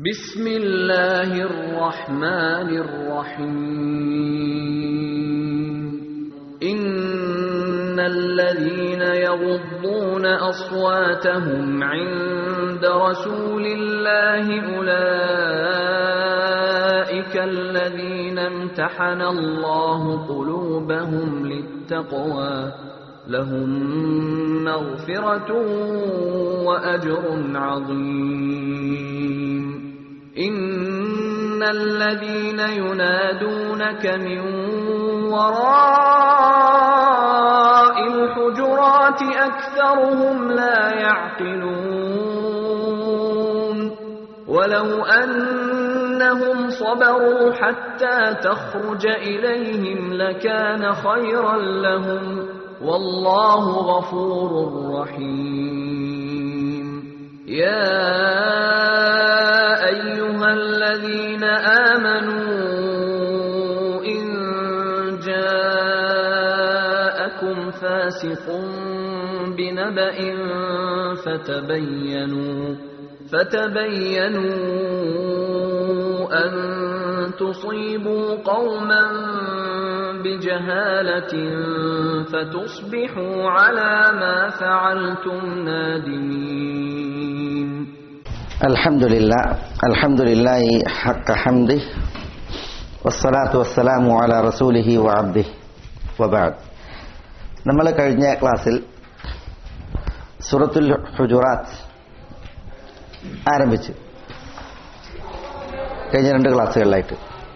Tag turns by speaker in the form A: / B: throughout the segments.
A: بسم الله الرحمن الرحيم إن الذين يغضون أصواتهم عند رسول الله أولئك الذين امتحن الله قلوبهم للتقوى لهم مغفرة وأجر عظيم إن الذين ينادونك من وراء الحجرات أكثرهم لا يعقلون ولو أنهم صبروا حتى تخرج إليهم لكان خيرا لهم والله غفور رحيم يا أيها الذين آمنوا إن جاءكم فاسق بنبأ فتبينوا فتبينوا أن تصيبوا قوما بجهالة فتصبحوا على ما فعلتم نادمين
B: الحمد لله الحمد لله حق حمده والصلاة والسلام على رسوله وعبده وبعد നമ്മൾ കഴിഞ്ഞ ക്ലാസ്സിൽ സൂറത്തുൽ ഹുജുറാത്ത് ആരംഭിച്ചു കഴിഞ്ഞ രണ്ട് ക്ലാസ്സുകളിലായിട്ട്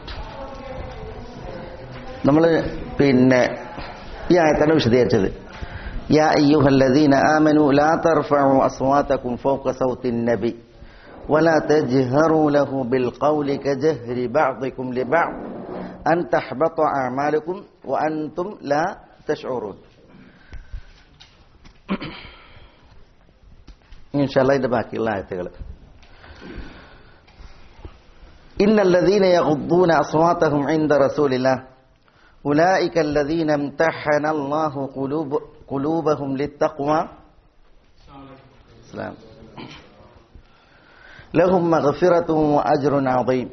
B: നമ്മൾ പിന്നെ ഈ ആയത്താണ് വിശദീകരിച്ചത് യാ അയ്യുഹല്ലദീന ആമനു ലാ തർഫഉ അസ്വാതകും ഫൗക സൗത്തിൻ നബി ولا تجهروا له بالقول كجهر بعضكم لبعض أن تحبط أعمالكم وأنتم لا تشعرون إن شاء الله إذا باقي الله يتغلق إن الذين يغضون أصواتهم عند رسول الله أولئك الذين امتحن الله قلوب قلوبهم للتقوى سلام لهم مغفرة وأجر عظيم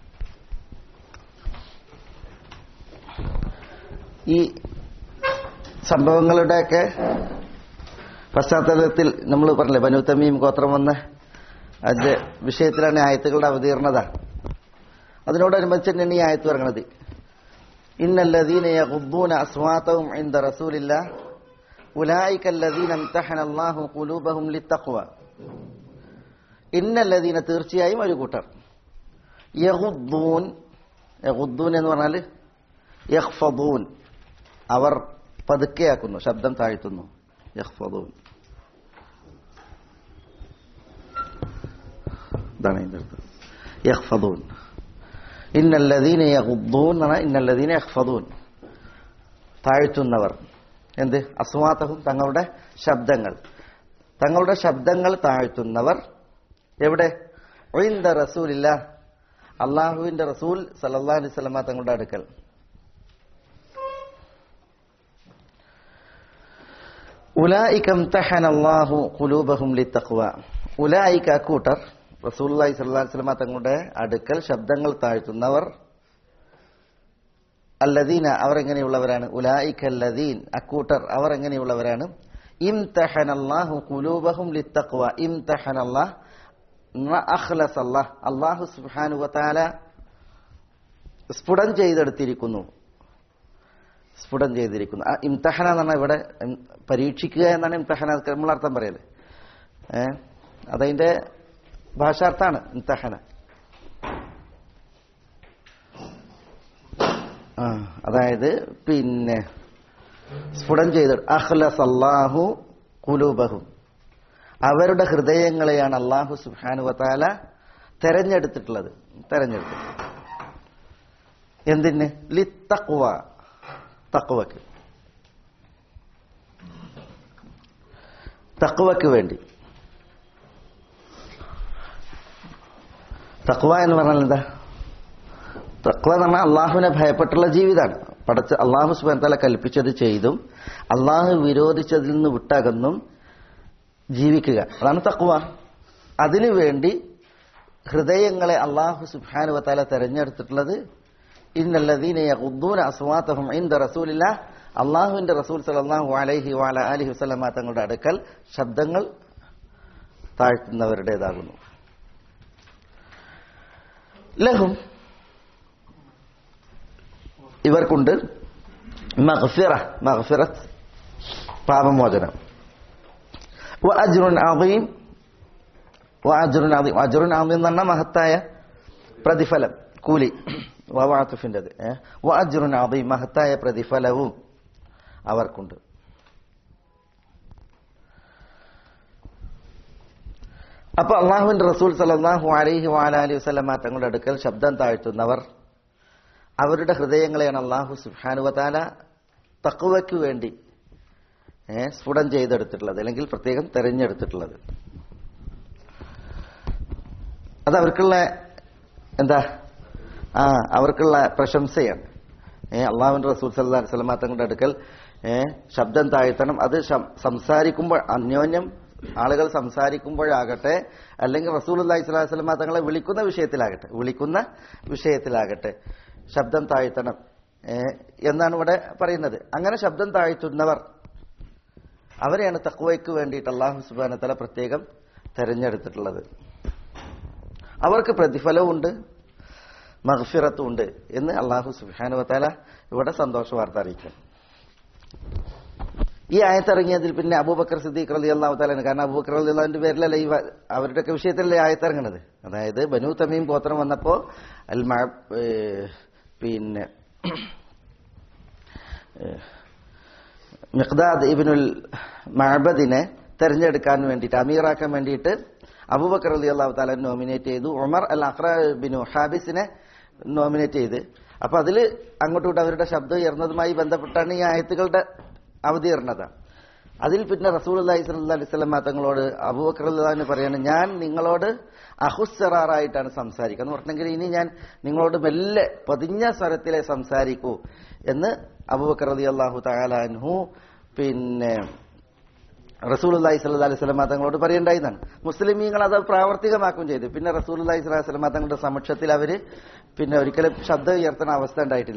B: ഈ സംഭവങ്ങളുടെയൊക്കെ പശ്ചാത്തലത്തിൽ നമ്മൾ പറഞ്ഞില്ലേ ബനു തമീം ഗോത്രം വന്ന അത് വിഷയത്തിലാണ് ആയത്തുകളുടെ അവതീർണത അതിനോടനുബന്ധിച്ച് തന്നെയാണ് ഈ ആയത്ത് ഇറങ്ങുന്നത് ഇന്നല്ലദീന യഗുദ്ദൂന അസ്വാതഹും ഇൻദ റസൂലില്ലാ ഉലായിക അല്ലദീന ഇംതഹന അല്ലാഹു ഖുലൂബഹും ലിത്തഖ്വ ഇന്നല്ലദീന തീർച്ചയായും ഒരു കൂട്ടർ യഗുദ്ദൂൻ യഗുദ്ദൂൻ എന്ന് പറഞ്ഞാൽ യഖ്ഫദൂൻ അവർ പതുക്കെയാക്കുന്നു ശബ്ദം താഴ്ത്തുന്നു യഖ്ഫദൂൻ ഇതാണ് ഇതിന്റെ അർത്ഥം യഖ്ഫദൂൻ ഇന്നല്ലദീന യഗുദ്ദൂൻ എന്നാണ് ഇന്നല്ലദീന യഖ്ഫദൂൻ താഴ്ത്തുന്നവർ എന്ത് അസ്വാതഹും തങ്ങളുടെ ശബ്ദങ്ങൾ തങ്ങളുടെ ശബ്ദങ്ങൾ താഴ്ത്തുന്നവർ എവിടെ ഒഴിന്ത റസൂലില്ല അള്ളാഹുവിന്റെ റസൂൽ സലല്ലാ അലൈഹി സ്വലമ തങ്ങളുടെ അടുക്കൽ ഉലായിക്കം തഹൻ അള്ളാഹു കുലൂബഹും ലി തഖ്വ ഉലായിക്ക കൂട്ടർ റസൂല്ലി സല്ലാ സ്വലമ തങ്ങളുടെ അടുക്കൽ ശബ്ദങ്ങൾ താഴ്ത്തുന്നവർ അല്ലദീന അവർ എങ്ങനെയുള്ളവരാണ് ഉലായിക്ക അല്ലദീൻ അക്കൂട്ടർ അവർ എങ്ങനെയുള്ളവരാണ് ഇംതഹൻ അള്ളാഹു കുലൂബഹും ലി തഖ്വ ഇംതഹൻ അള്ളാഹ് അഖ്ലസ് അള്ളാഹ് അള്ളാഹു സുബ്ഹാനു വതാല സ്ഫുടം ചെയ്തെടുത്തിരിക്കുന്നു സ്ഫുടം ചെയ്തിരിക്കുന്നു ഇംതഹന എന്ന് പറഞ്ഞാൽ ഇവിടെ പരീക്ഷിക്കുക എന്നാണ് ഇംതഹന നമ്മൾ അർത്ഥം പറയല് ഏ അതതിന്റെ ഭാഷാർത്ഥാണ് ഇംതഹന ആ അതായത് പിന്നെ സ്ഫുടം ചെയ്ത് അഹ്ലസ് അള്ളാഹു കുലൂബഹും അവരുടെ ഹൃദയങ്ങളെയാണ് അള്ളാഹു സുഹാനുവത്താല തെരഞ്ഞെടുത്തിട്ടുള്ളത് തെരഞ്ഞെടുത്തു എന്തിന് ലിത്തക്വ തക്വക്ക് തക്വക്ക് വേണ്ടി തക്വ എന്ന് പറഞ്ഞാൽ എന്താ തക്വ എന്ന് പറഞ്ഞാൽ അള്ളാഹുവിനെ ഭയപ്പെട്ടുള്ള ജീവിതമാണ് പടച്ച അള്ളാഹു സുബാൻ കൽപ്പിച്ചത് ചെയ്തും അള്ളാഹു വിരോധിച്ചതിൽ നിന്ന് വിട്ടകന്നും ജീവിക്കുക അതാണ് തക്വ അതിനു വേണ്ടി ഹൃദയങ്ങളെ അള്ളാഹു സുബ്ഹാനു വതാല തെരഞ്ഞെടുത്തിട്ടുള്ളത് ഇന്നല്ലദീന യഖുദ്ദൂന അസ്വാതഹും ഇൻദ റസൂലില്ല അള്ളാഹുവിന്റെ റസൂൽ സല്ലല്ലാഹു അലൈഹി വഅല ആലിഹി വസല്ലമ തങ്ങളുടെ അടുക്കൽ ശബ്ദങ്ങൾ താഴ്ത്തുന്നവരുടേതാകുന്നു ലഹും ഇവർക്കുണ്ട് മഗ്ഫിറ മഗ്ഫിറത്ത് പാപമോചനം വഅജ്റുൻ അദീം വഅജ്റുൻ അദീം അജ്റുൻ അദീം എന്ന് പറഞ്ഞാൽ മഹത്തായ പ്രതിഫലം കൂലി വവാത്തുഫിൻ്റെത് വഅജ്റുൻ അദീം മഹത്തായ പ്രതിഫലവും അവർക്കുണ്ട് അപ്പൊ അള്ളാഹുവിന്റെ റസൂൽ സലല്ലാഹു അലൈഹി വാലി വസ്ലമ തങ്ങളുടെ അടുക്കൽ ശബ്ദം താഴ്ത്തുന്നവർ അവരുടെ ഹൃദയങ്ങളെയാണ് അള്ളാഹു സുഹാനുവതാല തക്കുവയ്ക്ക് വേണ്ടി ഏ, സ്ഫുടം ചെയ്തെടുത്തിട്ടുള്ളത് അല്ലെങ്കിൽ പ്രത്യേകം തെരഞ്ഞെടുത്തിട്ടുള്ളത് അത് അവർക്കുള്ള എന്താ ആ അവർക്കുള്ള പ്രശംസയാണ് ഏ അള്ളാഹുവിന്റെ റസൂൽ സല്ലാ വസ്ലമ തങ്ങളുടെ അടുക്കൽ ഏ ശബ്ദം താഴ്ത്തണം അത് ശം- സംസാരിക്കുമ്പോൾ അന്യോന്യം ആളുകൾ സംസാരിക്കുമ്പോഴാകട്ടെ അല്ലെങ്കിൽ റസൂൽ അള്ളാഹി സ്വലാഹു വസ്ലമ തങ്ങളെ വിളിക്കുന്ന വിഷയത്തിലാകട്ടെ വിളിക്കുന്ന വിഷയത്തിലാകട്ടെ ശബ്ദം താഴ്ത്തണം ഏ, എന്നാണ് ഇവിടെ പറയുന്നത് അങ്ങനെ ശബ്ദം താഴ്ത്തുന്നവർ അവരെയാണ് തക്വയ്ക്ക് വേണ്ടിയിട്ട് അള്ളാഹു സുബാന തല പ്രത്യേകം തെരഞ്ഞെടുത്തിട്ടുള്ളത് അവർക്ക് പ്രതിഫലവുമുണ്ട് മഹഫിറത്തും ഉണ്ട് എന്ന് അള്ളാഹു സുബാനുവത്താല ഇവിടെ സന്തോഷ വാർത്ത അറിയിക്കും ഈ ആയത്തിറങ്ങിയതിൽ പിന്നെ അബൂബക്കർ സിദ്ദീഖ് റലി അള്ളാഹു താലാണ് കാരണം അബൂബക്കർ റലി അള്ളാഹുവിന്റെ പേരിലല്ല ഈ വ- അവരുടെയൊക്കെ വിഷയത്തിലല്ലേ ആയത്തിറങ്ങണത് അതായത് ബനു തമീം ഗോത്രം വന്നപ്പോ അൽ മഅ- ഏ, പിന്നെ ഏ, മിഖ്ദാദ് ഇബിനുൽ മഅബദിനെ തെരഞ്ഞെടുക്കാൻ വേണ്ടിയിട്ട് അമീറാക്കാൻ വേണ്ടിയിട്ട് അബൂബക്കർ അലി അള്ളാഹു താല നോമിനേറ്റ് ചെയ്തു ഉമർ അൽ അഖ്ര ബിനു ഹാബിസിനെ നോമിനേറ്റ് ചെയ്ത് അപ്പൊ അതിൽ അങ്ങോട്ടും ഇങ്ങോട്ടും അവരുടെ ശബ്ദം ഉയർന്നതുമായി ബന്ധപ്പെട്ടാണ് ഈ ആയത്തുകളുടെ അവതീർണത അതിൽ പിന്നെ റസൂൽ അള്ളാഹി സ്വല്ലാ അലൈഹി സ്വലം തങ്ങളോട് അബൂബക്കർ അള്ളാഹിന് പറയാണ് ഞാൻ നിങ്ങളോട് അഹുസറാറായിട്ടാണ് സംസാരിക്കുക എന്ന് പറഞ്ഞെങ്കിൽ ഇനി ഞാൻ നിങ്ങളോട് മെല്ലെ പതിഞ്ഞ സ്വരത്തിലെ സംസാരിക്കൂ എന്ന് അബൂബക്കർ റതി അള്ളാഹു താലാൻഹു പിന്നെ റസൂൽ അള്ളാഹി സ്വല്ലാ അലൈഹി സ്വലം തങ്ങളോട് പറയണ്ടായിരുന്നാണ് മുസ്ലിമീങ്ങൾ അത് പ്രാവർത്തികമാക്കുകയും ചെയ്തു പിന്നെ റസൂൽ അള്ളാഹി സ്വലാഹി സ്വലം തങ്ങളുടെ സമക്ഷത്തിൽ അവര് പിന്നെ ഒരിക്കലും ശബ്ദം ഉയർത്തുന്ന അവസ്ഥ ഉണ്ടായിട്ടില്ല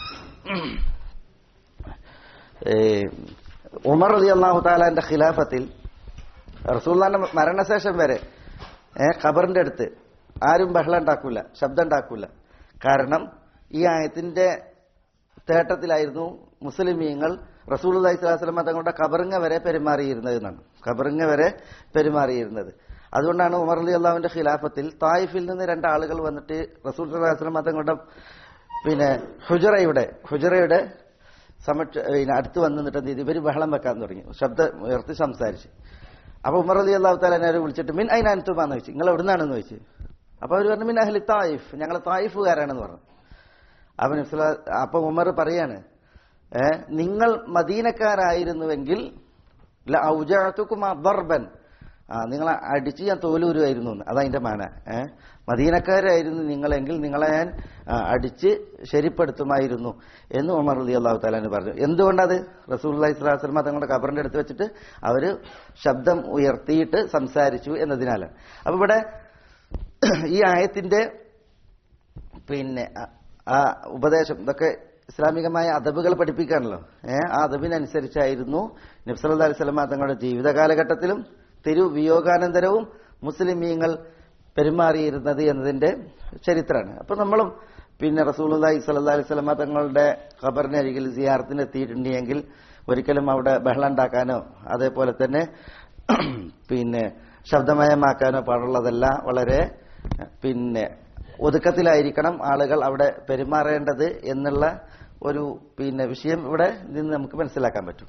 B: ഏ, ഉമർ അലി അള്ളാഹു താലാന്റെ ഖിലാഫത്തിൽ റസൂല്ലാന്റെ മരണശേഷം വരെ ഏ ഖബറിന്റെ അടുത്ത് ആരും ബഹളം ഉണ്ടാക്കൂല ശബ്ദം ഉണ്ടാക്കൂല കാരണം ഈ ആയത്തിന്റെ തേട്ടത്തിലായിരുന്നു മുസ്ലിമീങ്ങൾ റസൂൽ അലൈഹി സ്വലാസ്ലമ തങ്ങളുടെ കബറിങ്ങ വരെ പെരുമാറിയിരുന്നത് എന്നാണ് കബറിങ്ങ വരെ പെരുമാറിയിരുന്നത് അതുകൊണ്ടാണ് ഉമർ അലി അള്ളാഹുവിന്റെ ഖിലാഫത്തിൽ തായിഫിൽ നിന്ന് രണ്ടാളുകൾ വന്നിട്ട് റസൂൽ അലൈഹി സ്വലമ തങ്ങളുടെ പിന്നെ ഹുജറയുടെ ഹുജറയുടെ സമക്ഷ പിന്നെ അടുത്ത് വന്ന് നിന്നിട്ട് എന്ത് ചെയ്തു ഇവര് ബഹളം വെക്കാൻ തുടങ്ങി ശബ്ദം ഉയർത്തി സംസാരിച്ച് അപ്പൊ ഉമർ അലി അള്ളാഹു താലാനെ വിളിച്ചിട്ട് മിൻ അയിൻ അൻതുമാന്ന് ചോദിച്ചു നിങ്ങൾ എവിടുന്നാണെന്ന് ചോദിച്ചു അപ്പൊ അവർ പറഞ്ഞു മിൻ അഹ്ലി തായിഫ് ഞങ്ങൾ തായിഫുകാരാണെന്ന് പറഞ്ഞു അവൻ അപ്പൊ ഉമർ പറയാണ് ഏ നിങ്ങൾ മദീനക്കാരായിരുന്നുവെങ്കിൽ ഔജാത്തുക്കും ബർബൻ ആ നിങ്ങളെ അടിച്ച് ഞാൻ തോലൂരുമായിരുന്നു എന്ന് അതതിന്റെ മാന ഏ മദീനക്കാരായിരുന്നു നിങ്ങളെങ്കിൽ നിങ്ങളെ ഞാൻ ആ, അടിച്ച് ശരിപ്പെടുത്തുമായിരുന്നു എന്ന് ഉമർ അലി അള്ളാഹു താലാന് പറഞ്ഞു എന്തുകൊണ്ടത് റസൂൽ അലൈഹി സ്വലാസ്ലമ തങ്ങളുടെ കബറിന്റെ അടുത്ത് വെച്ചിട്ട് അവര് ശബ്ദം ഉയർത്തിയിട്ട് സംസാരിച്ചു എന്നതിനാലാണ് അപ്പൊ ഇവിടെ ഈ ആയത്തിന്റെ പിന്നെ ആ- ആ ഉപദേശം ഇതൊക്കെ ഇസ്ലാമികമായ അദബുകൾ പഠിപ്പിക്കാണല്ലോ ഏഹ് ആ അദബിനനുസരിച്ചായിരുന്നു നബ്സല്ലാ അലൈഹി സ്വലമ തങ്ങളുടെ ജീവിത കാലഘട്ടത്തിലും തിരുവിയോഗാനന്തരവും മുസ്ലിമീങ്ങൾ പെരുമാറിയിരുന്നത് എന്നതിന്റെ ചരിത്രമാണ് അപ്പൊ നമ്മളും പിന്നെ റസൂലി സല്ലാ അലൈഹി സ്വലമ തങ്ങളുടെ ഖബറിന് അരികിൽ സിയാറത്തിന് എത്തിയിട്ടുണ്ടെങ്കിൽ ഒരിക്കലും അവിടെ ബഹളം ഉണ്ടാക്കാനോ അതേപോലെ തന്നെ പിന്നെ ശബ്ദമയമാക്കാനോ പാടുള്ളതല്ല വളരെ പിന്നെ ഒതുക്കത്തിലായിരിക്കണം ആളുകൾ അവിടെ പെരുമാറേണ്ടത് എന്നുള്ള ഒരു പിന്നെ വിഷയം ഇവിടെ നിന്ന് നമുക്ക് മനസ്സിലാക്കാൻ പറ്റും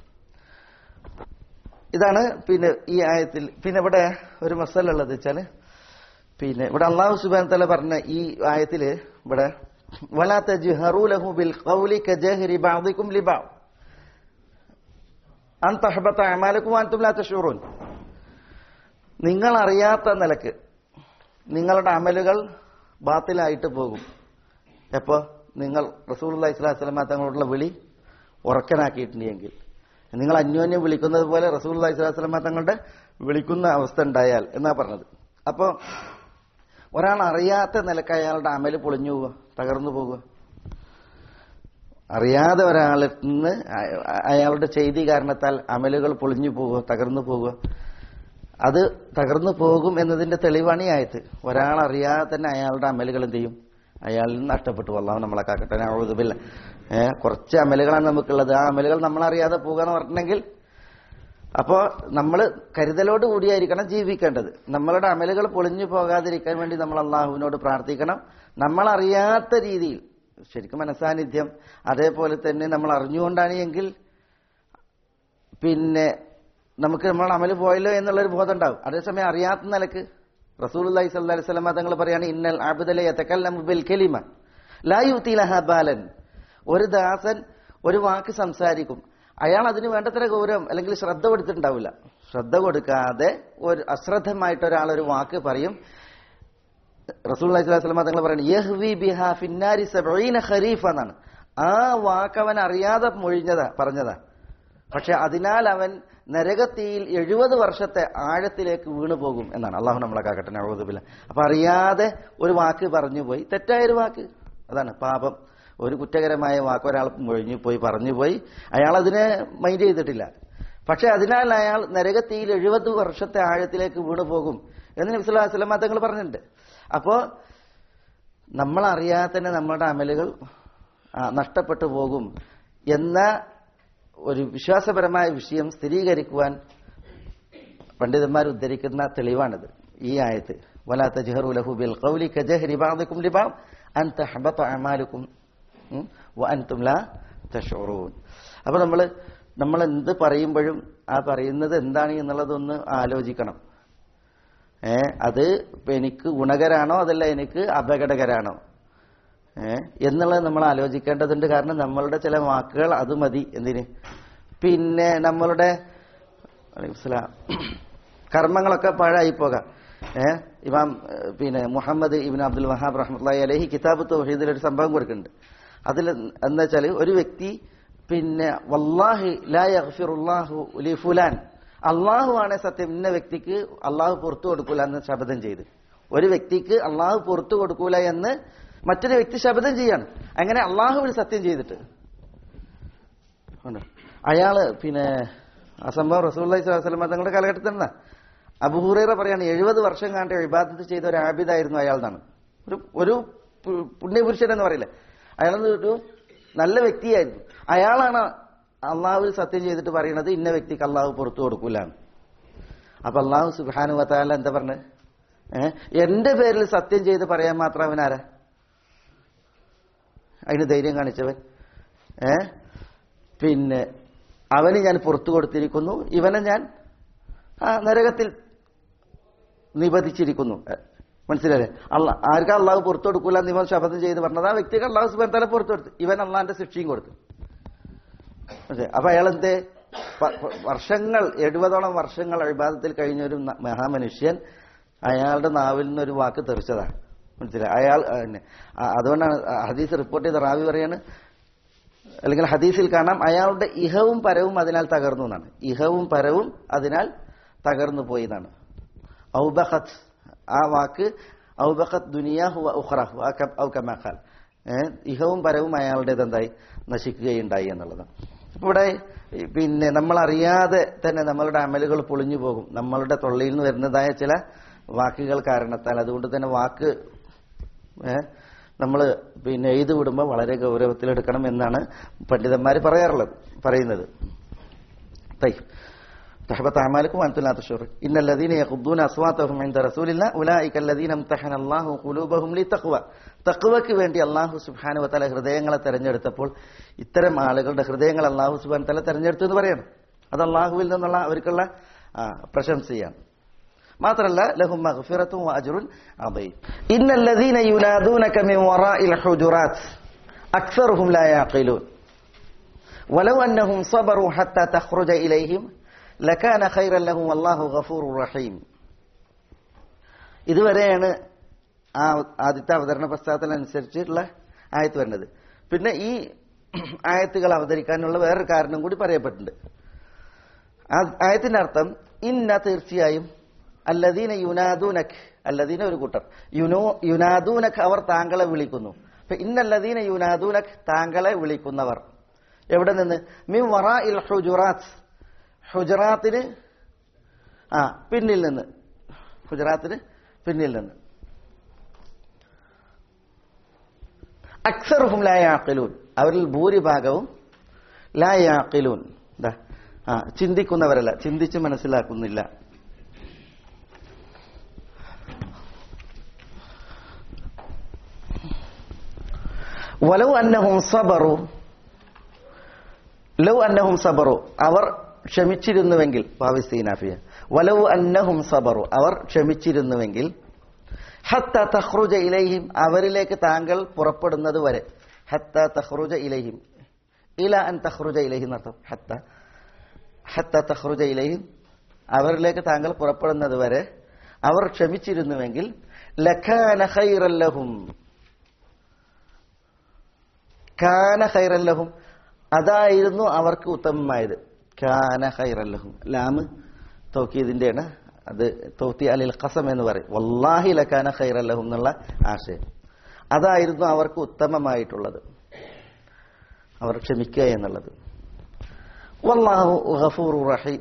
B: ഇതാണ് പിന്നെ ഈ ആയത്തിൽ പിന്നെ ഇവിടെ ഒരു മസല ഉള്ളത് വെച്ചാല് പിന്നെ ഇവിടെ അള്ളാഹു സുബാൻ തല പറഞ്ഞ ഈ ആയത്തില് ഇവിടെ വലാത്ത ജിഹറൂലഹു ബിൽ ഖൗലി കജഹരി ബഅദികും ലിബഅദ് അൻ തഹബത അമാലക്കും അൻതും ലാ തശൂറൂൻ നിങ്ങൾ അറിയാത്ത നിലക്ക് നിങ്ങളുടെ അമലുകൾ ബാത്തിലായിട്ട് പോകും എപ്പോ നിങ്ങൾ റസൂൽ ഇസ്ലാം സ്വലമ തങ്ങളോടുള്ള വിളി ഉറക്കനാക്കിയിട്ടുണ്ടെങ്കിൽ നിങ്ങൾ അന്യോന്യം വിളിക്കുന്നത് പോലെ റസൂൽ ഇസ്ലാം സ്വലമ തങ്ങളുടെ വിളിക്കുന്ന അവസ്ഥ ഉണ്ടായാൽ എന്നാ പറഞ്ഞത് അപ്പോ ഒരാൾ അറിയാത്ത നിലക്ക് അയാളുടെ അമല് പൊളിഞ്ഞു പോവുക തകർന്നു പോകുക അറിയാതെ ഒരാളിൽ നിന്ന് അയ- അയാളുടെ ചെയ്തി കാരണത്താൽ അമലുകൾ പൊളിഞ്ഞു പോവുക തകർന്നു പോവുക അത് തകർന്നു പോകും എന്നതിന്റെ തെളിവാണ് ഈ ആയത്ത് ഒരാൾ അറിയാതെ തന്നെ അയാളുടെ അമലുകൾ എന്ത് ചെയ്യും അയാളിൽ നിന്ന് നഷ്ടപ്പെട്ടു അള്ളാഹു നമ്മളെ കാക്കട്ടെ നഅൂദുബില്ല ഏഹ് കുറച്ച് അമലുകളാണ് നമുക്കുള്ളത് ആ അമലുകൾ നമ്മളറിയാതെ പോകുക എന്ന് പറഞ്ഞിട്ടുണ്ടെങ്കിൽ അപ്പോ നമ്മൾ കരുതലോട് കൂടിയായിരിക്കണം ജീവിക്കേണ്ടത് നമ്മളുടെ അമലുകൾ പൊളിഞ്ഞു പോകാതിരിക്കാൻ വേണ്ടി നമ്മൾ അള്ളാഹുവിനോട് പ്രാർത്ഥിക്കണം നമ്മൾ അറിയാത്ത രീതിയിൽ ശരിക്കും മനസാന്നിധ്യം അതേപോലെ തന്നെ നമ്മൾ അറിഞ്ഞുകൊണ്ടാണ് എങ്കിൽ പിന്നെ നമുക്ക് നമ്മളുടെ അമല് പോയല്ലോ എന്നുള്ളൊരു ബോധം ഉണ്ടാവും അതേസമയം അറിയാത്ത നിലക്ക് റസൂൽ അലൈഹി സ്വല്ലി വസ്ലമ തങ്ങൾ പറയാണ് ഇന്നൽ അബുദലെ ബിൽ കലിമ ലാ യുതീലഹ ബാലൻ ഒരു ദാസൻ ഒരു വാക്ക് സംസാരിക്കും അയാൾ അതിന് വേണ്ടത്ര ഗൗരവം അല്ലെങ്കിൽ ശ്രദ്ധ കൊടുത്തിട്ടുണ്ടാവില്ല ശ്രദ്ധ കൊടുക്കാതെ ഒരു അശ്രദ്ധമായിട്ട് ഒരാൾ ഒരു വാക്ക് പറയും റസൂൽ അലൈഹി സ്വലാം തങ്ങൾ പറയുന്നത് യഹ്വി ബിഹാ ഫിന്നാരി സബീന ഖരീഫ് എന്നാണ് ആ വാക്ക് അവൻ അറിയാതെ മൊഴിഞ്ഞതാ പറഞ്ഞതാ പക്ഷെ അതിനാൽ അവൻ നരകത്തിയിൽ എഴുപത് വർഷത്തെ ആഴത്തിലേക്ക് വീണു പോകും എന്നാണ് അള്ളാഹു നമ്മളെ കാക്കട്ടെ നവോദബില്ല അപ്പൊ അറിയാതെ ഒരു വാക്ക് പറഞ്ഞു പോയി തെറ്റായൊരു വാക്ക് അതാണ് പാപം ഒരു കുറ്റകരമായ വാക്ക് ഒരാൾ മൊഴിഞ്ഞു പോയി പറഞ്ഞു പോയി അയാൾ അതിനെ മൈൻഡ് ചെയ്തിട്ടില്ല പക്ഷെ അതിനാൽ അയാൾ നരകത്തിയിൽ എഴുപത് വർഷത്തെ ആഴത്തിലേക്ക് വീണു പോകും എന്ന് നബ്സുല്ലാ വസ്ലം തങ്ങൾ പറഞ്ഞിട്ടുണ്ട് അപ്പോ നമ്മൾ അറിയാതെ തന്നെ നമ്മുടെ അമലുകൾ ആ, നഷ്ടപ്പെട്ടു പോകും എന്ന ഒരു വിശ്വാസപരമായ വിഷയം സ്ഥിരീകരിക്കുവാൻ പണ്ഡിതന്മാർ ഉദ്ധരിക്കുന്ന തെളിവാണിത് ഈ ആയത്ത് വലാ തജ്ഹറു ലഹു ബിൽ ഖൗലി കജഹരി ബഅദികും ലിബഅദ് അൻ തഹബത അമാലുക്കും ഉം, വഅൻതും ലാ തഷ്ഉറൂൻ അപ്പോൾ നമ്മൾ നമ്മൾ എന്ത് പറയുമ്പോഴും ആ പറയുന്നത് എന്താണ് എന്നുള്ളതൊന്ന് ആലോചിക്കണം ഏ അത് ഇപ്പൊ എനിക്ക് ഗുണകരാണോ അതല്ല എനിക്ക് അപകടകരാണോ ഏ എന്നുള്ളത് നമ്മൾ ആലോചിക്കേണ്ടതുണ്ട് കാരണം നമ്മളുടെ ചില വാക്കുകൾ അത് മതി എന്തിന് പിന്നെ നമ്മളുടെ അലൈഹിസ് സലാം. കർമ്മങ്ങളൊക്കെ പാഴായി പോകാം ഏ ഇമാം ഏ, പിന്നെ മുഹമ്മദ് ഇബിൻ അബ്ദുൽ വഹാബ് റഹ്മത്തുള്ളാഹി അലഹി കിതാബ് തൗഹീദിൽ ഒരു സംഭവം കൊടുക്കുന്നുണ്ട് അതിൽ എന്താ വെച്ചാൽ ഒരു വ്യക്തി പിന്നെ വല്ലാഹി ലാ യഗ്ഫിറുല്ലാഹു ലി ഫുലാൻ അള്ളാഹു ആണ് സത്യം ഇന്ന വ്യക്തിക്ക് അള്ളാഹു പുറത്തു കൊടുക്കൂല എന്ന് ശപഥം ചെയ്ത് ഒരു വ്യക്തിക്ക് അള്ളാഹു പുറത്തു കൊടുക്കൂല എന്ന് മറ്റൊരു വ്യക്തി ശപഥം ചെയ്യാണ് അങ്ങനെ അള്ളാഹുവിൽ സത്യം ചെയ്തിട്ട് ഉണ്ട്. അയാള് പിന്നെ ആ സംഭവം റസൂല്ലി സ്വലം തങ്ങളുടെ കാലഘട്ടത്തിൽ തന്നെ അബുഹുറൈറ പറയാണ് എഴുപത് വർഷം കണ്ട് ഇബാദത്ത് ചെയ്ത ഒരു ആബിദായിരുന്നു അയാൾ എന്നാണ് ഒരു ഒരു പു- പുണ്യപുരുഷൻ എന്ന് പറയില്ലേ അയാൾ ഒരു നല്ല വ്യക്തിയായിരുന്നു അയാളാണ് അള്ളാഹുവിൽ സത്യം ചെയ്തിട്ട് പറയുന്നത് ഇന്ന വ്യക്തിക്ക് അള്ളാഹു പുറത്തു കൊടുക്കൂലാണ് അപ്പൊ അള്ളാഹു സുബാനു വത്താല എന്താ പറഞ്ഞത് ഏഹ് എന്റെ പേരിൽ സത്യം ചെയ്ത് പറയാൻ മാത്രം അവനാരാ അതിന് ധൈര്യം കാണിച്ചവൻ ഏ പിന്നെ അവന് ഞാൻ പുറത്തു കൊടുത്തിരിക്കുന്നു ഇവനെ ഞാൻ ആ നരകത്തിൽ നിബന്ധിച്ചിരിക്കുന്നു ഏ, മനസ്സിലായില്ലേ അല്ല ആർക്കാ അള്ളാഹു പുറത്തു കൊടുക്കൂല എന്ന് ഇവൻ ശപഥം ചെയ്ത് പറഞ്ഞത് ആ വ്യക്തിക്ക് അള്ളാഹു സുബാൻ തല പുറത്തു കൊടുത്തു ഇവൻ അള്ളാഹിന്റെ ശിക്ഷയും കൊടുത്തു മനസ്സിലായോ? അപ്പൊ അയാൾ എന്തേ പ- പ- വർഷങ്ങൾ എഴുപതോളം വർഷങ്ങൾ അഴിബാദത്തിൽ കഴിഞ്ഞ ഒരു ന- മഹാമനുഷ്യൻ അയാളുടെ നാവിൽ നിന്ന് ഒരു വാക്ക് തെറിച്ചതാണ് മനസ്സിലായി അയാൾ ആ, പിന്നെ, ആ, അതുകൊണ്ടാണ് ആ ഹദീസ് റിപ്പോർട്ട് ചെയ്ത റാവി പറയാണ് അല്ലെങ്കിൽ ഹദീസിൽ കാണാം അയാളുടെ ഇഹവും പരവും അതിനാൽ തകർന്നു എന്നാണ് ഇഹവും പരവും അതിനാൽ തകർന്നു പോയി എന്നാണ് ഔബഖത്ത് ആ വാക്ക് ഔബഖത്ത് ദുനിയാഹു വ ഉഖ്റഹു ആ ക- ഔ കമാ ഖാൽ. ഏ, ഇഹവും പരവും അയാളുടേത് എന്തായി നശിക്കുകയുണ്ടായി എന്നുള്ളത് അപ്പൊ ഇവിടെ ഈ പിന്നെ നമ്മൾ അറിയാതെ തന്നെ നമ്മളുടെ അമലുകൾ പൊളിഞ്ഞു പോകും നമ്മളുടെ തൊള്ളയിൽ നിന്ന് വരുന്നതായ ചില വാക്കുകൾ കാരണത്താൽ അതുകൊണ്ട് തന്നെ വാക്ക് നമ്മൾ പിന്നെ എഴുതി വിടുമ്പോൾ വളരെ ഗൗരവത്തിലെടുക്കണം എന്നാണ് പണ്ഡിതന്മാർ പറയാറുള്ളത് പറയുന്നത് طيب تحبط أعمالكم وأنتم لا تشعرون إن الذين يغضون أصواتهم عند رسول الله أولئك الذين امتحن الله قلوبهم لتقوى തക്വയ്ക്ക് വേണ്ടി അള്ളാഹു സുബാനു വത്തല ഹൃദയങ്ങളെ തെരഞ്ഞെടുത്തപ്പോൾ ഇത്തരം ആളുകളുടെ ഹൃദയങ്ങൾ അള്ളാഹു സുബാൻ തല തെരഞ്ഞെടുത്തു എന്ന് പറയണം അത് അള്ളാഹുവിൽ നിന്നുള്ള അവർക്കുള്ള ആ, പ്രശംസയാണ് മാത്രല്ല ലഹും മഗ്ഫിറത്തും വഅജ്റുൻ അദീം ഇന്നല്ലദീന യുനാദൂനക മിൻ വറാഇൽ ഹുജുറാത്ത് അക്സറുഹും ലാ യഅഖിലൂൻ ولو أنهم صبروا حتى تخرج إليهم لكان خيرا لهم والله غفور رحيم ഇതുവരെയാണ് ആ ആദ്യത്തെ അവതരണ പശ്ചാത്തലം അനുസരിച്ചുള്ള ആയത്ത് വരുന്നത് പിന്നെ ഈ ആയത്തുകൾ അവതരിക്കാനുള്ള വേറൊരു കാരണം കൂടി പറയപ്പെട്ടിട്ടുണ്ട് ആ ആയത്തിന്റെ അർത്ഥം ഇന്ന തീർച്ചയായും അല്ലദീന യുനാദൂനക് അല്ലദീന ഒരു കൂട്ടർ യുനോ യുനാദൂനക് അവർ താങ്കളെ വിളിക്കുന്നു അപ്പൊ ഇന്നല്ലദീന യുനാദൂനക് താങ്കളെ വിളിക്കുന്നവർ എവിടെ നിന്ന് മി വറ ഇൽ ഹുജുറാത്ത് ഹുജറാത്തിന് ആ പിന്നിൽ നിന്ന് ഹുജറാത്തിന് പിന്നിൽ നിന്ന് അക്സറുഹും ലായാക്കിലൂൻ അവരിൽ ഭൂരിഭാഗവും ലായാക്കിലൂൻ എന്താ ആ ചിന്തിക്കുന്നവരല്ല ചിന്തിച്ച് മനസ്സിലാക്കുന്നില്ല വലവ് അന്നഹും സബറു ലവ് അന്നഹും സബറു അവർ ക്ഷമിച്ചിരുന്നുവെങ്കിൽ പാവിസ്തീനാഫിയ വലവ് അന്നഹും സബറു അവർ ക്ഷമിച്ചിരുന്നുവെങ്കിൽ ഹത്ത തഹ്റുജ ഇലൈഹിം അവരിലേക്ക് താങ്കൾ പുറപ്പെടുന്നത് വരെ ഹത്ത തഹ്റുജ ഇലൈഹിം ഇല അൻ തഹ്റുജ ഇലഹിം എന്നർത്ഥം ഹത്ത ഹത്ത തഹ്റുജ ഇലഹിം അവരിലേക്ക് താങ്കൾ പുറപ്പെടുന്നത് വരെ അവർ ക്ഷമിച്ചിരുന്നുവെങ്കിൽ ലഖാന ഖൈറല്ലഹും കാന ഖൈറല്ലഹും അതായിരുന്നു അവർക്ക് ഉത്തമമായത് കാന ഖൈറല്ലഹും ലാമ് തൗക്കീദിന്റെയാണ് അത് തൗത്തി അലിൽ ഖസം എന്ന് പറയും വല്ലാഹി ലക്കാന ഖൈറല്ലഹും എന്നുള്ള ആശയം അതായിരുന്നു അവർക്ക് ഉത്തമമായിട്ടുള്ളത് അവർ ക്ഷമിക്കുക എന്നുള്ളത് വല്ലാഹു ഗഫൂറു റഹീം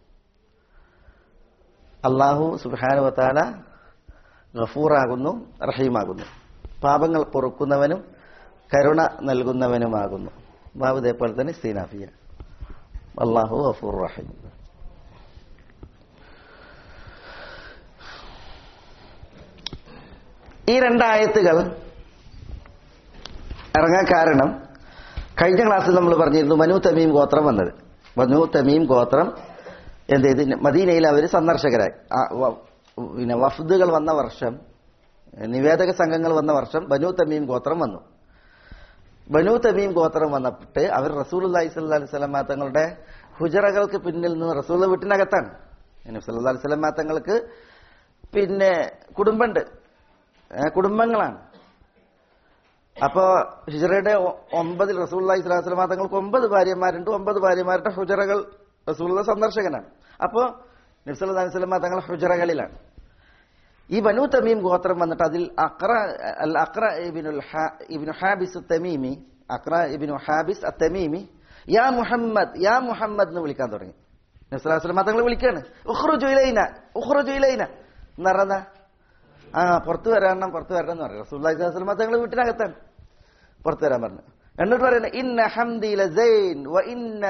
B: അള്ളാഹു സുബാനു വത്താല ഗഫൂറാകുന്നു റഹീമാകുന്നു പാപങ്ങൾ പൊറുക്കുന്നവനും കരുണ നൽകുന്നവനുമാകുന്നു ബാബു ഇതേപോലെ തന്നെ സീനാഫിയ അള്ളാഹു ഗഫൂർ റഹീം ഈ രണ്ടായത്തുകൾ ഇറങ്ങാൻ കാരണം കഴിഞ്ഞ ക്ലാസ്സിൽ നമ്മൾ പറഞ്ഞിരുന്നു മനു തമീം ഗോത്രം വന്നത് മനു തമീം ഗോത്രം എന്ത് ചെയ്ത് മദീനയിൽ അവർ സന്ദർശകരായി ആ, വ- പിന്നെ വഫ്ദുകൾ വന്ന വർഷം നിവേദക സംഘങ്ങൾ വന്ന വർഷം ബനു തമീം ഗോത്രം വന്നു ബനു തമീം ഗോത്രം വന്നിട്ട് അവർ റസൂൽ അലൈഹി സ്വല്ലി സ്വലം തങ്ങളുടെ ഹുജറകൾക്ക് പിന്നിൽ നിന്ന് റസൂൽ വീട്ടിനകത്താണ് നബി സല്ലല്ലാഹു അലൈഹി വസല്ലം തങ്ങൾക്ക് പിന്നെ കുടുംബമുണ്ട് ഏ, കുടുംബങ്ങളാണ് അപ്പോ ഹിജറയുടെ ഒ- ഒമ്പതിൽ റസൂള്ളി സ്വലാസ്ലമ തങ്ങൾക്ക് ഒമ്പത് ഭാര്യമാരുണ്ട് ഒമ്പത് ഭാര്യമാരുടെ ഹുജറകൾ റസൂള്ള സന്ദർശകനാണ് അപ്പോ നബ്സല്ലാ അലൈഹി സ്വലമ തങ്ങൾ ഹുജറകളിലാണ് ഈ ബനു തമീം ഗോത്രം വന്നിട്ട് അതിൽ അക്ര അൽ അക്ര ഇബിനുൽ ഹാ- ഇബ്നു ഹാബിസ് തമീമി അക്ര ഇബിനു ഹാബിസ് തമീമി യാ മുഹമ്മദ് യാ മുഹമ്മദ് എന്ന് വിളിക്കാൻ തുടങ്ങി നബ്സല്ലാസ്ലമ തങ്ങൾ വിളിക്കാണ് ഉഖ്റുജു ഇലൈന ഉഖ്റുജു ഇലൈന എന്ന് പറഞ്ഞ ആ പുറത്തു വരണം പുറത്തു വരണം എന്ന് പറയും റസൂല്ലി സ്വലമ തങ്ങൾ വീട്ടിനകത്താണ് പുറത്തു വരാൻ പറഞ്ഞു എന്നിട്ട് പറയുന്നത് ഇന്ന ഹംദി ലസൈൻ വ ഇന്ന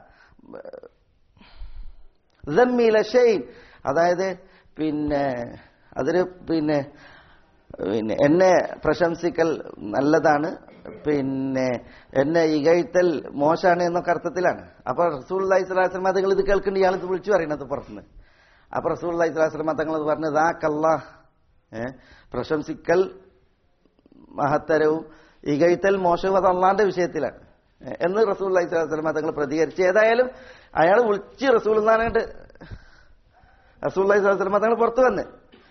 B: ദമ്മി ലഷൈൻ അതായത് പിന്നെ അതൊരു പിന്നെ പിന്നെ എന്നെ പ്രശംസിക്കൽ നല്ലതാണ് പിന്നെ എന്നെ ഇകഴ്ത്തൽ മോശമാണ് എന്നൊക്കെ അർത്ഥത്തിലാണ് അപ്പൊ റസൂൽ അലൈഹി സ്വലാസ്ലമ തങ്ങൾ ഇത് കേൾക്കേണ്ട ഇയാൾ ഇത് വിളിച്ചു പറയുന്നത് പുറത്തുനിന്ന് അപ്പൊ റസൂൽ അലൈഹി സ്വലാസ്ലമ തങ്ങൾ പറഞ്ഞത് ആ കല്ലാ ഏ പ്രശംസിക്കൽ മഹത്തരവും ഇകഴ്ത്തൽ മോശവും അത് അള്ളാന്റെ വിഷയത്തിലാണ് ഏ, എന്ന് റസൂൽ അലൈഹി സ്വലാസ്ലമ തങ്ങൾ പ്രതികരിച്ചു ഏതായാലും അയാൾ വിളിച്ച് റസൂൽ എന്നാനായിട്ട് റസൂൽ അലൈഹി സ്വലാസ്ലമ തങ്ങൾ പുറത്തു വന്ന്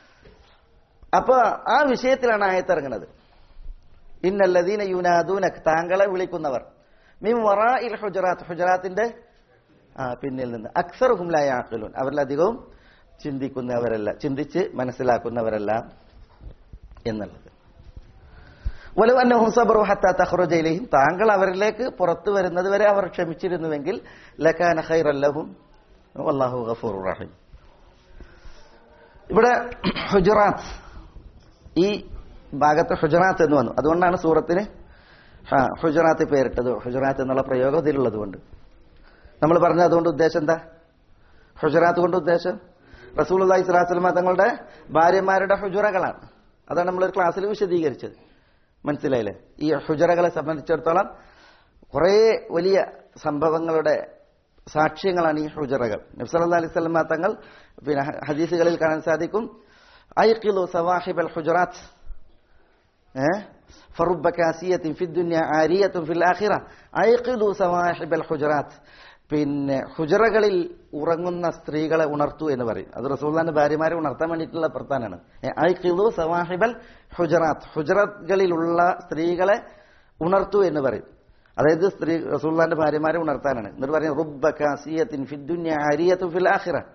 B: അപ്പൊ ആ വിഷയത്തിലാണ് ആയത്തിറങ്ങുന്നത് ഇന്നല്ലദീന യുനാദൂനക് താങ്കളെ വിളിക്കുന്നവർ മിൻ വറാഇൽ ഹുജറാത്ത് ഹുജറാത്തിന്റെ ആ, പിന്നിൽ നിന്ന് അക്സർ ഹുംലായാഖിലൂൻ അവരിലധികവും ചിന്തിക്കുന്നവരല്ല ചിന്തിച്ച് മനസ്സിലാക്കുന്നവരല്ല എന്നുള്ളത് വലു അന്നഹും സബറു ഹത്താ തഖ്റുജ ഇലൈഹിം താങ്കൾ അവരിലേക്ക് പുറത്തു വരുന്നത് വരെ അവർ ക്ഷമിച്ചിരുന്നുവെങ്കിൽ ലകാന ഖൈറല്ലഹും വല്ലാഹു ഗഫൂറുർ റഹീം ഇവിടെ ഹുജറാത്ത് ഈ ഭാഗത്ത് ഹുജറാത്ത് എന്ന് വന്നു അതുകൊണ്ടാണ് സൂറത്തിന് ആ, ഹുജറാത്ത് പേരിട്ടത് ഹുജറാത്ത് എന്നുള്ള പ്രയോഗം ഇതിലുള്ളത് കൊണ്ട് നമ്മൾ പറഞ്ഞ അതുകൊണ്ട് ഉദ്ദേശം എന്താ ഹുജറാത്ത് കൊണ്ട് ഉദ്ദേശം റസൂൽ അള്ളഹി സ്വലാസ്ലമ തങ്ങളുടെ ഭാര്യമാരുടെ ഹുജറകളാണ് അതാണ് നമ്മളൊരു ക്ലാസ്സിൽ വിശദീകരിച്ചത് മനസ്സിലായില്ലേ ഈ ഹുജറകളെ സംബന്ധിച്ചിടത്തോളം കുറേ വലിയ സംഭവങ്ങളുടെ സാക്ഷ്യങ്ങളാണ് ഈ ഹുജറകൾ നബ്സല്ലാ അലൈഹി സ്വലമ തങ്ങൾ പിന്നെ ഹ- ഹദീസുകളിൽ കാണാൻ സാധിക്കും ഐഖിലു സവാഹിബ് അൽ ഹുജറാത്ത് ഏഹ് فرب كاسية في الدنيا عارية في الآخرة أيقظوا سواحب الحجرات പിന്നെ ഹുജറകളിൽ ഉറങ്ങുന്ന സ്ത്രീകളെ ഉണർത്തു എന്ന് പറയും അത് റസൂല്ലാന്റെ ഭാര്യമാരെ ഉണർത്താൻ വേണ്ടിയിട്ടുള്ള പ്രധാനാണ് ഐഖിദു സവാഹിബൽ ഹുജറാത്ത് ഹുജറകളിലുള്ള സ്ത്രീകളെ ഉണർത്തു എന്ന് പറയും അതായത് സ്ത്രീ റസൂല്ലാന്റെ ഭാര്യമാരെ ഉണർത്താനാണ് എന്നിട്ട് പറയും റുബ്ബ കാസിയത്തിൻ ഫിദ്ദുന്യ അരിയത്തു ഫിൽ ആഖിറ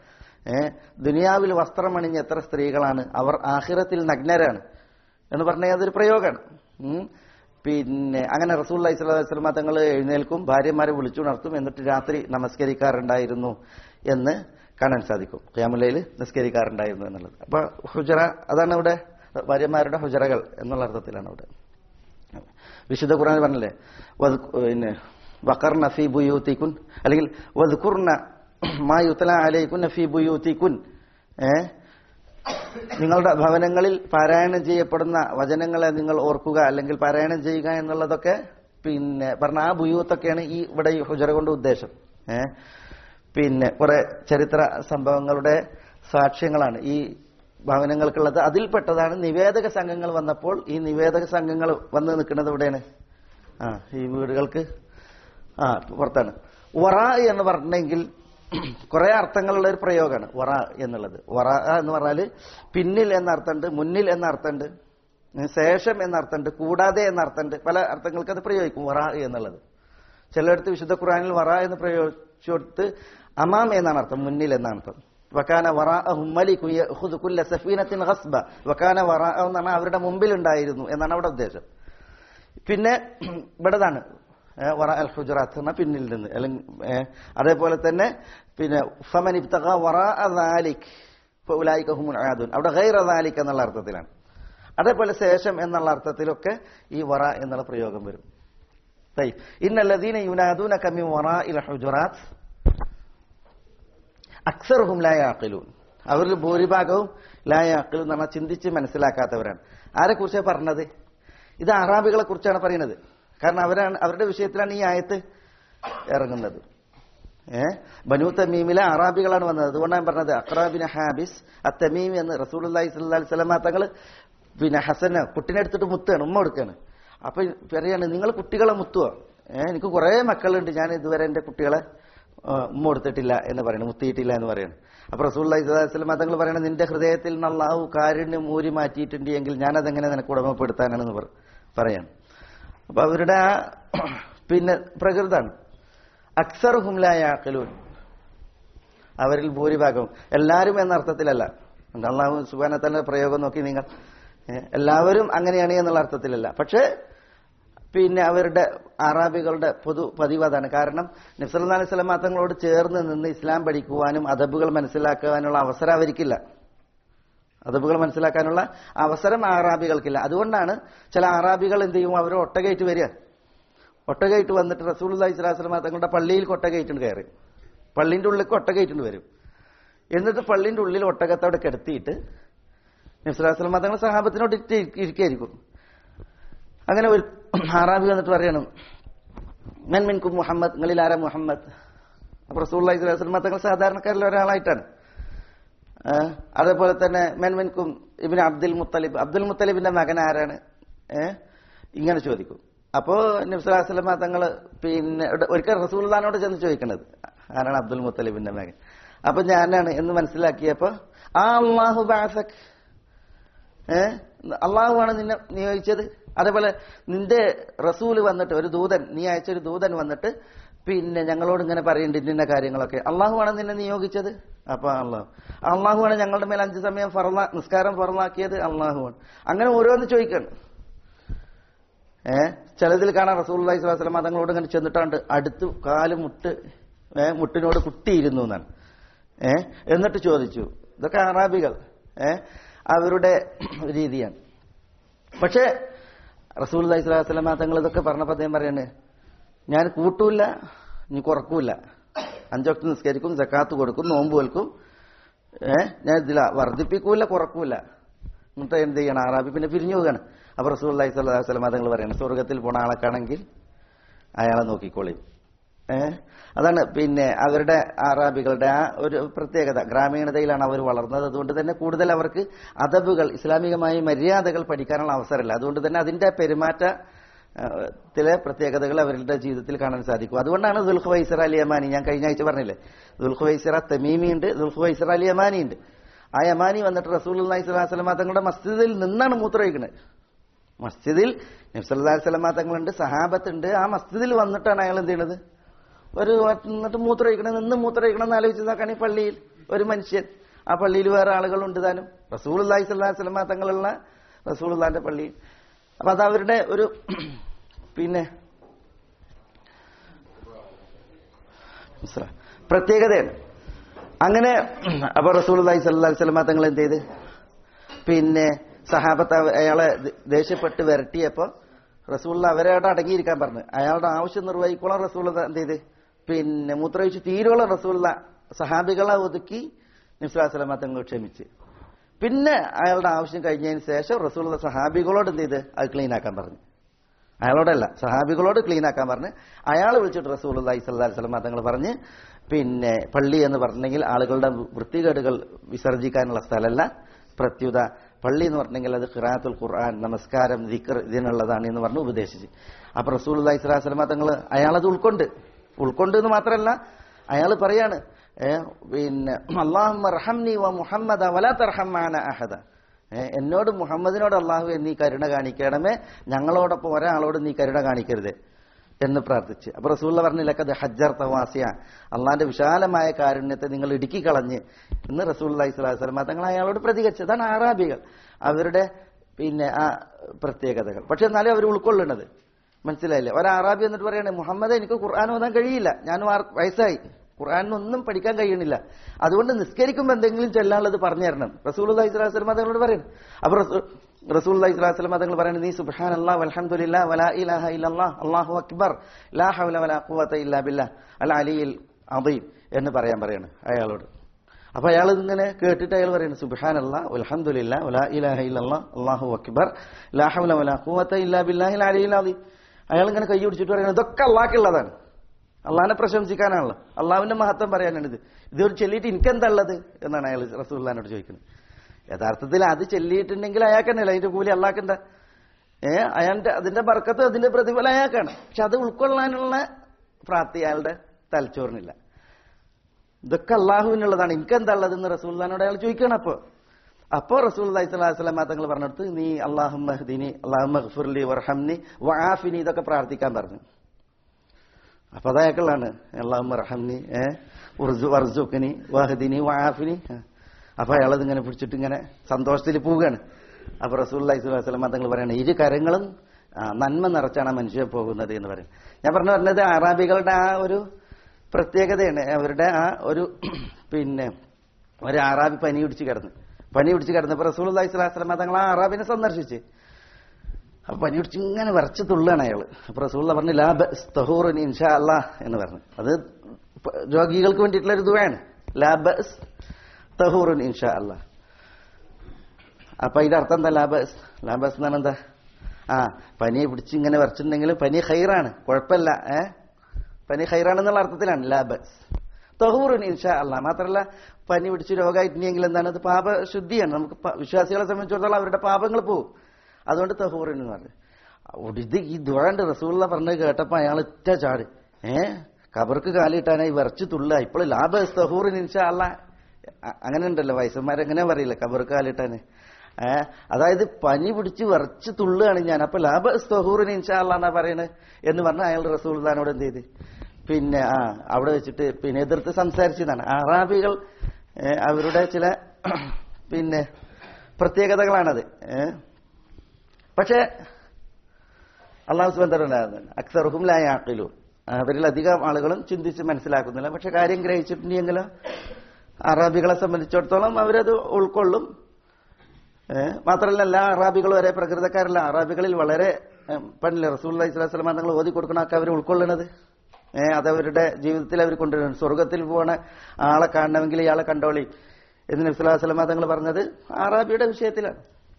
B: ഏ ദുനിയാവിൽ വസ്ത്രമണിഞ്ഞ എത്ര സ്ത്രീകളാണ് അവർ ആഹിറത്തിൽ നഗ്നരാണ് എന്ന് പറഞ്ഞാൽ അതൊരു പ്രയോഗമാണ് ഉം. പിന്നെ അങ്ങനെ റസൂൽ അലൈഹി സ്വലാസ്ലമ തങ്ങൾ എഴുന്നേൽക്കും ഭാര്യമാരെ വിളിച്ചുണർത്തും എന്നിട്ട് രാത്രി നമസ്കരിക്കാറുണ്ടായിരുന്നു എന്ന് കാണാൻ സാധിക്കും ഖിയാമുലയിൽ നിസ്കരിക്കാറുണ്ടായിരുന്നു എന്നുള്ളത് അപ്പൊ ഹുജറ അതാണ് ഇവിടെ ഭാര്യമാരുടെ ഹുജറകൾ എന്നുള്ള അർത്ഥത്തിലാണ് ഇവിടെ വിശുദ്ധ ഖുർആൻ പറഞ്ഞില്ലേ വദ് പിന്നെ വഖർന ഫീ ബുയൂത്തിക്കുൻ അല്ലെങ്കിൽ വദ്കുർന മാ യുത്ല അലൈക്കുൻ ഫീ ബുയൂത്തിക്കുൻ ഏ നിങ്ങളുടെ ഭവനങ്ങളിൽ പാരായണം ചെയ്യപ്പെടുന്ന വചനങ്ങളെ നിങ്ങൾ ഓർക്കുക അല്ലെങ്കിൽ പാരായണം ചെയ്യുക എന്നുള്ളതൊക്കെ പിന്നെ പറഞ്ഞ ആ ബുയൂത്തൊക്കെയാണ് ഈ ഇവിടെ ഈ ഹുജറ കൊണ്ട് ഉദ്ദേശം ഏ പിന്നെ കുറെ ചരിത്ര സംഭവങ്ങളുടെ സാക്ഷ്യങ്ങളാണ് ഈ ഭവനങ്ങൾക്കുള്ളത് അതിൽപ്പെട്ടതാണ് നിവേദക സംഘങ്ങൾ വന്നപ്പോൾ ഈ നിവേദക സംഘങ്ങൾ വന്ന് നിൽക്കുന്നത് എവിടെയാണ് ആ ഈ വീടുകൾക്ക് ആ പുറത്താണ് വറ എന്ന് പറഞ്ഞെങ്കിൽ കുറെ അർത്ഥങ്ങളുള്ള ഒരു പ്രയോഗമാണ് വറ എന്നുള്ളത് വറ എന്ന് പറഞ്ഞാല് പിന്നിൽ എന്ന അർത്ഥമുണ്ട് മുന്നിൽ എന്ന അർത്ഥമുണ്ട് ശേഷം എന്ന അർത്ഥമുണ്ട് കൂടാതെ എന്ന അർത്ഥമുണ്ട് പല അർത്ഥങ്ങൾക്ക് അത് പ്രയോഗിക്കും വറ എന്നുള്ളത് ചിലയിടത്ത് വിശുദ്ധ ഖുറാനിൽ വറ എന്ന് പ്രയോഗിച്ചു കൊടുത്ത് അമാം എന്നാണ് അർത്ഥം മുന്നിൽ എന്നാണ് അർത്ഥം വക്കാന വറ കുല്ല സഫീനത്തിൻ ഹസ്ബ വക്കാന വറ എന്ന് പറഞ്ഞാൽ അവരുടെ മുമ്പിൽ ഉണ്ടായിരുന്നു എന്നാണ് അവിടെ ഉദ്ദേശം പിന്നെ ഇവിടെതാണ് ഏ, വറ അൽ ഹുജറാത്ത് എന്ന പിന്നിൽ നിന്ന് അല്ലെങ്കിൽ ഏ, അതേപോലെ തന്നെ പിന്നെ ഫമൻ ഇബ്തഗ വറ ദാലിക് ഫഉലൈക ഹുമുൽ ആദുൻ അവിടെ ഗൈറ ദാലിക് എന്നുള്ള അർത്ഥത്തിലാണ് അതേപോലെ ശേഷം എന്നുള്ള അർത്ഥത്തിലൊക്കെ ഈ വറ എന്നുള്ള പ്രയോഗം വരും طيب إن الذين ينادونك من وراء الحجرات അക്സറുഹും ലാ യാഖിലൂൻ അവരിൽ ഭൂരിഭാഗവും ലാ യാഖിലൂൻ എന്ന് പറഞ്ഞാൽ ചിന്തിച്ച് മനസ്സിലാക്കാത്തവരാണ് ആരെ കുറിച്ചാണ് പറഞ്ഞത് ഇത് അറാബികളെ കുറിച്ചാണ് പറയുന്നത് കാരണം അവരാണ് അവരുടെ വിഷയത്തിലാണ് ഈ ആയത്ത് ഇറങ്ങുന്നത് ഏ ബനു തമീമിലെ അറാബികളാണ് വന്നത് അതുകൊണ്ടാണ് പറഞ്ഞത് അക്രാബിന് ഹാബിസ് അത്തമീം എന്ന് റസൂലി സ്വല്ലി സ്വലമ തങ്ങൾ പിന്നെ ഹസന് കുട്ടിനെ എടുത്തിട്ട് മുത്താണ് ഉമ്മ കൊടുക്കാണ് അപ്പൊ പറയാണ് നിങ്ങൾ കുട്ടികളെ മുത്തുവോ ഏഹ് എനിക്ക് കുറെ മക്കളുണ്ട് ഞാൻ ഇതുവരെ എന്റെ കുട്ടികളെ ആ, ഉമ്മ കൊടുത്തിട്ടില്ല എന്ന് പറയുന്നു മുത്തിയിട്ടില്ല എന്ന് പറയുന്നു അപ്പൊ റസൂൽ സ്വലമ തങ്ങൾ പറയണത് നിന്റെ ഹൃദയത്തിൽ നിന്ന് അള്ളാഹു കാരുണ്യം മൂരി മാറ്റിയിട്ടുണ്ട് എങ്കിൽ ഞാനതെങ്ങനെ നിനക്ക് ഉടമപ്പെടുത്താനാണെന്ന് പറ- പറയാം അപ്പൊ അവരുടെ ആ പിന്നെ പ്രകൃതാണ് അക്സർ ഹുംലായാക്കലൂൻ അവരിൽ ഭൂരിഭാഗവും എല്ലാവരും എന്ന അർത്ഥത്തിലല്ല അള്ളാഹു സുബാനത്തന്റെ പ്രയോഗം നോക്കി നിങ്ങൾ ഏ, എല്ലാവരും അങ്ങനെയാണ് എന്നുള്ള അർത്ഥത്തിലല്ല പക്ഷേ പിന്നെ അവരുടെ അറാബികളുടെ പൊതു പതിവ് അതാണ് കാരണം നബ്സല്ലാ അലൈഹി സ്വലം തങ്ങളോട് ചേർന്ന് നിന്ന് ഇസ്ലാം പഠിക്കുവാനും അദബുകൾ മനസ്സിലാക്കുവാനുള്ള അവസരം അവർക്കില്ല അദബുകൾ മനസ്സിലാക്കാനുള്ള അവസരം അറാബികൾക്കില്ല അതുകൊണ്ടാണ് ചില അറാബികൾ എന്ത് ചെയ്യും അവർ ഒട്ടകയിട്ട് വരിക ഒട്ടകയിട്ട് വന്നിട്ട് റസൂൽ അലൈഹി സ്വലാസ്ലമ തങ്ങളുടെ പള്ളിയിൽ ഒട്ടകയിട്ടുണ്ട് കയറി പള്ളിന്റെ ഉള്ളിലേക്ക് ഒട്ടകയിട്ടുണ്ട് വരും എന്നിട്ട് പള്ളിന്റെ ഉള്ളിൽ ഒട്ടകത്തോടെ കിടത്തിയിട്ട് നബ്സുലാസ്ലമ തങ്ങൾ സഹാബത്തിനോട് ഇട്ട് ഇരിക്കായിരിക്കും അങ്ങനെ ഒരു ആറാബി വന്നിട്ട് പറയണം മെൻ മിൻകും മുഹമ്മദ് നിങ്ങളിൽ ആരാ മുഹമ്മദ് അപ്പൊ റസൂൽ അലൈഹി സ്വലാസ്ലമ തങ്ങൾ സാധാരണക്കാരിൽ ഒരാളായിട്ടാണ് ആ, അതേപോലെ തന്നെ മെൻ മിൻകും ഇബിൻ അബ്ദുൽ മുത്തലിബ് അബ്ദുൽ മുത്തലിബിന്റെ മകൻ ആരാണ് ഏ ഇങ്ങനെ ചോദിക്കും അപ്പോ നബ്സുലാസ്ലമ തങ്ങൾ പിന്നെ ഇവിടെ ഒരിക്കൽ റസൂൽദാനോട് ചെന്ന് ചോദിക്കണത് ആരാണ് അബ്ദുൽ മുത്തലിബിന്റെ മകൻ അപ്പൊ ഞാനാണ് എന്ന് മനസ്സിലാക്കിയപ്പോ ആ അള്ളാഹു ബാസക് ഏ അള്ളാഹുവാണ് നിന്നെ നിയോഗിച്ചത് അതേപോലെ നിന്റെ റസൂല് വന്നിട്ട് ഒരു ദൂതൻ നീ അയച്ച ഒരു ദൂതൻ വന്നിട്ട് പിന്നെ ഞങ്ങളോട് ഇങ്ങനെ പറയുന്നുണ്ട് ഇന്ന കാര്യങ്ങളൊക്കെ അള്ളാഹുവാണ് നിന്നെ നിയോഗിച്ചത് അപ്പൊ അള്ളാഹു അള്ളാഹുവാണ് ഞങ്ങളുടെ മേൽ അഞ്ച് സമയം ഫറല നിസ്കാരം ഫറലാക്കിയത് അള്ളാഹുവാണ് അങ്ങനെ ഓരോന്ന് ചോദിക്കണം ഏ ചിലതിൽ കാണാൻ റസൂൽ അലൈഹി സ്വലാസ്ലം തങ്ങളോട് ഇങ്ങനെ ചെന്നിട്ടാണ്ട് അടുത്ത് കാല് മുട്ട് ഏ മുട്ടിനോട് കുട്ടിയിരുന്നു എന്നാണ് ഏ എന്നിട്ട് ചോദിച്ചു ഇതൊക്കെ അറാബികൾ ഏ അവരുടെ രീതിയാണ് പക്ഷേ റസൂൽ അലൈഹി സ്വലാസ്ലം തങ്ങൾ ഇതൊക്കെ പറഞ്ഞപ്പോൾ അദ്ദേഹം പറയാണ് ഞാൻ കൂട്ടൂല നീ കുറക്കൂല അഞ്ചൊക്കെ നിസ്കരിക്കും ജക്കാത്ത് കൊടുക്കും നോമ്പ് വെൽക്കും ഏ ഞാൻ ഇതില വർദ്ധിപ്പിക്കൂല കുറക്കൂല എന്നിട്ട് എന്ത് ചെയ്യണം അറാബി പിന്നെ പിരിഞ്ഞു പോവുകയാണ് അപ്പൊ റസൂൽ അലൈഹി സ്വലാഹു വസ്ലം തങ്ങൾ പറയണം സ്വർഗത്തിൽ പോണ ആളൊക്കെയാണെങ്കിൽ അയാളെ നോക്കിക്കോളി ഏ അതാണ് പിന്നെ അവരുടെ അറാബികളുടെ ആ ഒരു പ്രത്യേകത ഗ്രാമീണതയിലാണ് അവർ വളർന്നത് അതുകൊണ്ട് തന്നെ കൂടുതൽ അവർക്ക് അതബുകൾ ഇസ്ലാമികമായ മര്യാദകൾ പഠിക്കാനുള്ള അവസരമില്ല അതുകൊണ്ട് തന്നെ അതിന്റെ പെരുമാറ്റ ആ, ത്തിലെ പ്രത്യേകതകൾ അവരുടെ ജീവിതത്തിൽ കാണാൻ സാധിക്കും അതുകൊണ്ടാണ് ദുൽഖ് വൈസർ അലി യമാനി ഞാൻ കഴിഞ്ഞ ആഴ്ച പറഞ്ഞില്ലേ ദുൽഖ് വൈസറ തമീമി ഉണ്ട് ദുൽഖ് വൈസർ അലി യമാനി ഉണ്ട് ആ യമാനി വന്നിട്ട് റസൂൽ അള്ളഹി സ്വലാസ്ലമ തങ്ങളുടെ മസ്ജിദിൽ നിന്നാണ് മൂത്രമൊഴിക്കുന്നത് മസ്ജിദിൽ നബ്സല്ലാ സ്വലമ തങ്ങളുണ്ട് സഹാബത്തുണ്ട് ആ മസ്ജിദിൽ വന്നിട്ടാണ് അയാൾ എന്ത് ചെയ്യണത് ഒരു എന്നിട്ട് മൂത്രമൊഴിക്കണം നിന്ന് മൂത്രമൊഴിക്കണം എന്ന് ആലോചിച്ച് നോക്കുകയാണെങ്കിൽ പള്ളിയിൽ ഒരു മനുഷ്യൻ ആ പള്ളിയിൽ വേറെ ആളുകളുണ്ട് താനും റസൂൽ അള്ളാഹി സ്വല്ലാ സ്വലമ തങ്ങളുള്ള റസൂൽ അള്ളാന്റെ പള്ളി അപ്പൊ അത് അവരുടെ ഒരു പിന്നെ മനസ്സിലായോ? പ്രത്യേകതയാണ് അങ്ങനെ അപ്പൊ റസൂൽ അള്ളാഹി സ്വല്ലാ സ്വലമ തങ്ങൾ എന്ത് ചെയ്ത് പിന്നെ സഹാബത്ത് അവ- അയാളെ ദ- ദേഷ്യപ്പെട്ട് വരട്ടിയപ്പോ റസൂള്ള അവരോട് അടങ്ങിയിരിക്കാൻ പറഞ്ഞു അയാളുടെ ആവശ്യം നിർവഹിക്കോളം റസൂള്ള എന്ത് ചെയ്ത് പിന്നെ മൂത്രമൊഴിച്ച് തീരോളം റസൂള്ള സഹാബികളെ ഒതുക്കി നിസ്ലാസ്ലമ തങ്ങൾ ക്ഷമിച്ച് പിന്നെ അയാളുടെ ആവശ്യം കഴിഞ്ഞതിന് ശേഷം റസൂള്ള സഹാബികളോട് എന്ത് ചെയ്ത് അത് ക്ലീൻ ആക്കാൻ പറഞ്ഞു അയാളോടല്ല സഹാബികളോട് ക്ലീൻ ആക്കാൻ പറഞ്ഞ് അയാൾ വിളിച്ചിട്ട് റസൂൽ അള്ളഹി സ്വല്ലാ വസ്ലം തങ്ങൾ പറഞ്ഞ് പിന്നെ പള്ളി എന്ന് പറഞ്ഞിട്ടുണ്ടെങ്കിൽ ആളുകളുടെ വൃത്തികേടുകൾ വിസർജിക്കാനുള്ള സ്ഥലമല്ല പ്രത്യുത പള്ളി എന്ന് പറഞ്ഞെങ്കിൽ അത് ഖിറാത്തുൽ ഖുർആൻ നമസ്കാരം ദിക്കർ ഇതിനുള്ളതാണ് എന്ന് പറഞ്ഞ് ഉപദേശിച്ച് അപ്പൊ റസൂൽ അള്ളഹി സ്വലാ വസ്ലമ തങ്ങൾ അയാളത് ഉൾക്കൊണ്ട് ഉൾക്കൊണ്ട് എന്ന് മാത്രമല്ല അയാൾ പറയാണ് ഏ, പിന്നെ അള്ളാഹു റഹംനി വ മുഹമ്മദ വലാ തർഹമ്മാന അഹദ ഏ, എന്നോട് മുഹമ്മദിനോട് അള്ളാഹു നീ കരുണ കാണിക്കണമേ ഞങ്ങളോടൊപ്പം ഒരാളോട് നീ കരുണ കാണിക്കരുത് എന്ന് പ്രാർത്ഥിച്ച് അപ്പൊ റസൂള്ള പറഞ്ഞില്ലക്കത് ഹജ്ജർ തവാസിയ അള്ളാന്റെ വിശാലമായ കാരുണ്യത്തെ നിങ്ങൾ ഇടുക്കി കളഞ്ഞ് എന്ന് റസൂൽ അലൈഹി സ്വലാമ തങ്ങൾ അയാളോട് പ്രതികരിച്ചു അതാണ് ആറാബികൾ അവരുടെ പിന്നെ ആ പ്രത്യേകതകൾ പക്ഷെ എന്നാലും അവർ ഉൾക്കൊള്ളുന്നത് മനസ്സിലായില്ലേ ഒരു അറാബി എന്നിട്ട് പറയണേ മുഹമ്മദ് എനിക്ക് ഖുർആൻ ഓതാൻ കഴിയില്ല ഞാൻ വാർ- വയസ്സായി ഖുർആാനൊന്നും പഠിക്കാൻ കഴിയണില്ല അതുകൊണ്ട് നിസ്കരിക്കുമ്പോൾ എന്തെങ്കിലും ചെല്ലാനുള്ളത് പറഞ്ഞു തരണം റസൂൽ അള്ളഹി സ്വലാസ്ലം തങ്ങളോട് പറയണം അപ്പൊ റസൂൽ അള്ളഹി സ്വലാസ്ലം തങ്ങൾ പറയുന്നത് നീ സുബാൻ അല്ലാ അലഹമുല്ല വലാ ഇലാഹ ഇല്ലല്ലാ അള്ളാഹു അക്ബർ ലാ ഹൗല വലാ ഖുവത ഇല്ലാ ബില്ലാ അൽ അലിയിൽ അദീം എന്ന് പറയാൻ പറയാണ് അയാളോട് അപ്പൊ അയാൾ ഇങ്ങനെ കേട്ടിട്ട് അയാൾ പറയുന്നത് സുബാൻ അല്ലാ അലഹമുല്ല വലാ ഇലാഹ ഇല്ലല്ലാ അള്ളാഹു അക്ബർ ലാ ഹൗല വലാ ഖുവത ഇല്ലാ ബില്ലാഹിൽ അലിയിൽ അദീം അയാൾ ഇങ്ങനെ കൈ പിടിച്ചിട്ട് പറയുന്നത് ഇതൊക്കെ അള്ളാഹ്ക്കുള്ളതാണ് അള്ളാഹിനെ പ്രശംസിക്കാനാണല്ലോ അള്ളാഹുവിന്റെ മഹത്വം പറയാനാണിത് ഇതൊരു ചൊല്ലിയിട്ട് എനിക്കെന്താ ഉള്ളത് എന്നാണ് അയാൾ റസൂല്ലാനോട് ചോദിക്കുന്നത് യഥാർത്ഥത്തിൽ അത് ചൊല്ലിയിട്ടുണ്ടെങ്കിൽ അയാൾക്ക് തന്നെയല്ല അതിന്റെ കൂലി അള്ളാഹ്ക്കെന്താ ഏ അയാളുടെ അതിന്റെ ബർക്കത്ത് അതിന്റെ പ്രതിഫലം അയാൾക്കാണ് പക്ഷെ അത് ഉൾക്കൊള്ളാനുള്ള പ്രാപ്തി അയാളുടെ തലച്ചോറിനില്ല ഇതൊക്കെ അള്ളാഹുവിനുള്ളതാണ് എനിക്കെന്താ ഉള്ളതെന്ന് റസൂല്ലാനോട് അയാൾ ചോദിക്കണം അപ്പോ അപ്പോ റസൂൽ അലൈഹി സ്വലാസ്ലാം തങ്ങൾ പറഞ്ഞെടുത്ത് നീ അള്ളാഹു മഹ്ദിനി അള്ളാഹു മഹ്ഫുർലി വർഹംനി വആഫിനി ഇതൊക്കെ പ്രാർത്ഥിക്കാൻ പറഞ്ഞു അപ്പൊ അതയാക്കളാണ് അള്ളാഹു റഹംനി വർസുഖിനി വഹദിനി വആഫിനി അപ്പൊ അയാളത് ഇങ്ങനെ പിടിച്ചിട്ട് ഇങ്ങനെ സന്തോഷത്തിൽ പോവുകയാണ് അപ്പൊ റസൂൽ അലൈഹി സ്വലാസ്ലാം തങ്ങൾ പറയണേ ഇരു കരങ്ങളും ആ, നന്മ നിറച്ചാണ് ആ മനുഷ്യൻ പോകുന്നത് എന്ന് പറയും ഞാൻ പറഞ്ഞു പറഞ്ഞത് അറാബികളുടെ ആ ഒരു പ്രത്യേകതയാണ് അവരുടെ ആ ഒരു പിന്നെ ഒരു അറാബി പനി പിടിച്ച് കിടന്ന് പനി പിടിച്ച് കിടന്നപ്പോ റസൂൽ അലൈഹി സ്വലാസ്ലാം തങ്ങൾ ആ അറാബിനെ സന്ദർശിച്ച് അപ്പൊ പനി പിടിച്ച് ഇങ്ങനെ വിറച്ച് തുള്ളാണ് അയാള് അപ്പൊ റസൂള്ള പറഞ്ഞു ലാ ബഅസ് തഹൂറുൻ ഇൻഷാ അല്ലാ എന്ന് പറഞ്ഞു അത് പ- രോഗികൾക്ക് വേണ്ടിയിട്ടുള്ള ഒരു ദുആണ് ലാ ബഅസ് തഹൂറുൻ ഇൻഷാ അല്ലാ അപ്പൊ ഇതിന്റെ അർത്ഥം എന്താ ലാബസ് ലാബസ് എന്നാണ് എന്താ ആ പനി പിടിച്ച് ഇങ്ങനെ വരച്ചിട്ടുണ്ടെങ്കിൽ പനി ഹൈറാണ് കുഴപ്പമില്ല ഏ പനി ഹൈറാണെന്നുള്ള അർത്ഥത്തിലാണ് ലാബസ് തഹൂറുൻ ഇൻഷാ അല്ല മാത്രമല്ല പനി പിടിച്ച് രോഗമായിട്ടുണ്ടെങ്കിൽ എന്താണ് അത് പാപശുദ്ധിയാണ് നമുക്ക് പ- വിശ്വാസികളെ സംബന്ധിച്ചിടത്തോളം അവരുടെ പാപങ്ങൾ പോകും അതുകൊണ്ട് തഹൂറിൻ എന്ന് പറഞ്ഞു അവിടെ ഇത് ഈ ദുഴണ്ട് റസൂള്ള പറഞ്ഞത് കേട്ടപ്പോ അയാൾ ഇറ്റ ചാട് ഏ കബർക്ക് കാലിട്ടാനായി വിറച്ച് തുള്ളുക ഇപ്പോൾ ലാബസ് തഹൂറിൻ ഇൻഷാ അല്ല അ- അങ്ങനെ ഉണ്ടല്ലോ വയസ്സന്മാരെങ്ങനെ പറയില്ല കബർക്ക് കാലിട്ടാന് ഏ അതായത് പനി പിടിച്ച് വിറച്ച് തുള്ളുകയാണ് ഞാൻ അപ്പൊ ലാബ സ്തഹൂറിന് ഇൻഷാല്ലാന്നാ പറയണത് എന്ന് പറഞ്ഞ അയാൾ റസൂൽദാനോട് എന്ത് ചെയ്ത് പിന്നെ ആ അവിടെ വെച്ചിട്ട് പിന്നെ എതിർത്ത് സംസാരിച്ചതാണ് അറാബികൾ ഏ, അവരുടെ ചില പിന്നെ പ്രത്യേകതകളാണത് ഏ പക്ഷേ അള്ളാഹു സുബന്ധനായിരുന്നു അക്സർഹും ലായാക്കിലു അവരിൽ അധികം ആളുകളും ചിന്തിച്ച് മനസ്സിലാക്കുന്നില്ല പക്ഷെ കാര്യം ഗ്രഹിച്ചിട്ടുണ്ടെങ്കിലോ അറാബികളെ സംബന്ധിച്ചിടത്തോളം അവരത് ഉൾക്കൊള്ളും ഏഹ് മാത്രമല്ല എല്ലാ അറാബികളും ഒരേ പ്രകൃതക്കാരല്ല അറാബികളിൽ വളരെ ഏഹ്, പണ്ടില്ല റസൂൽ ഇസ്ലാസ്ലാം തങ്ങൾ ഓതി കൊടുക്കണമൊക്കെ അവർ ഉൾക്കൊള്ളണത് ഏഹ് അതവരുടെ ജീവിതത്തിൽ അവർ കൊണ്ടുവരുന്നത് സ്വർഗത്തിൽ പോണ ആളെ കാണണമെങ്കിൽ ഇയാളെ കണ്ടോളി എന്ന് നബ്സുല്ലാസ്ലാം തങ്ങൾ പറഞ്ഞത് അറാബിയുടെ വിഷയത്തിലാണ്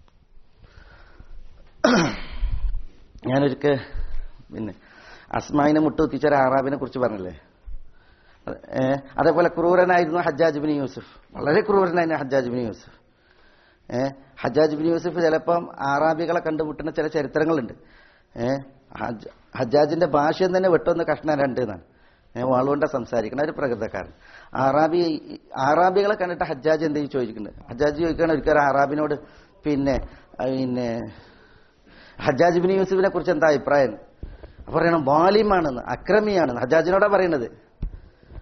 B: ഞാനൊരിക്കൽ പിന്നെ അസ്മായിനെ മുട്ടുകുത്തിച്ച ഒരു അറാബിനെ കുറിച്ച് പറഞ്ഞില്ലേ ഏ, അതേപോലെ ക്രൂരനായിരുന്നു ഹജ്ജാജ് ബിൻ യൂസുഫ് വളരെ ക്രൂരനായിരുന്നു ഹജ്ജാജ് ബിൻ യൂസുഫ് ഏ, ഹജ്ജാജ് ബിൻ യൂസുഫ് ചിലപ്പം ആറാബികളെ കണ്ടുമുട്ടുന്ന ചില ചരിത്രങ്ങളുണ്ട് ഏ, ഹജ്ജ- ഹജ്ജാജിന്റെ ഭാഷയും തന്നെ വെട്ടൊന്ന് കഷ്ണം രണ്ട് എന്നാണ് ഏ, വാളുകൊണ്ട സംസാരിക്കണ ഒരു പ്രകൃതക്കാരൻ ആറാബി ആറാബികളെ കണ്ടിട്ട് ഹജ്ജാജ് എന്ത് ചെയ്യും ചോദിക്കുന്നത് ഹജ്ജാജ് ചോദിക്കുകയാണ് ഒരിക്കലും ആറാബിനോട് പിന്നെ ആ, പിന്നെ ഹജ്ജാജ് ബിൻ യൂസുഫിനെ കുറിച്ച് എന്താ അഭിപ്രായം അപ്പൊ പറയണം ബാലിമാണെന്ന് അക്രമിയാണെന്ന് ഹജ്ജാജിനോടാ പറയണത്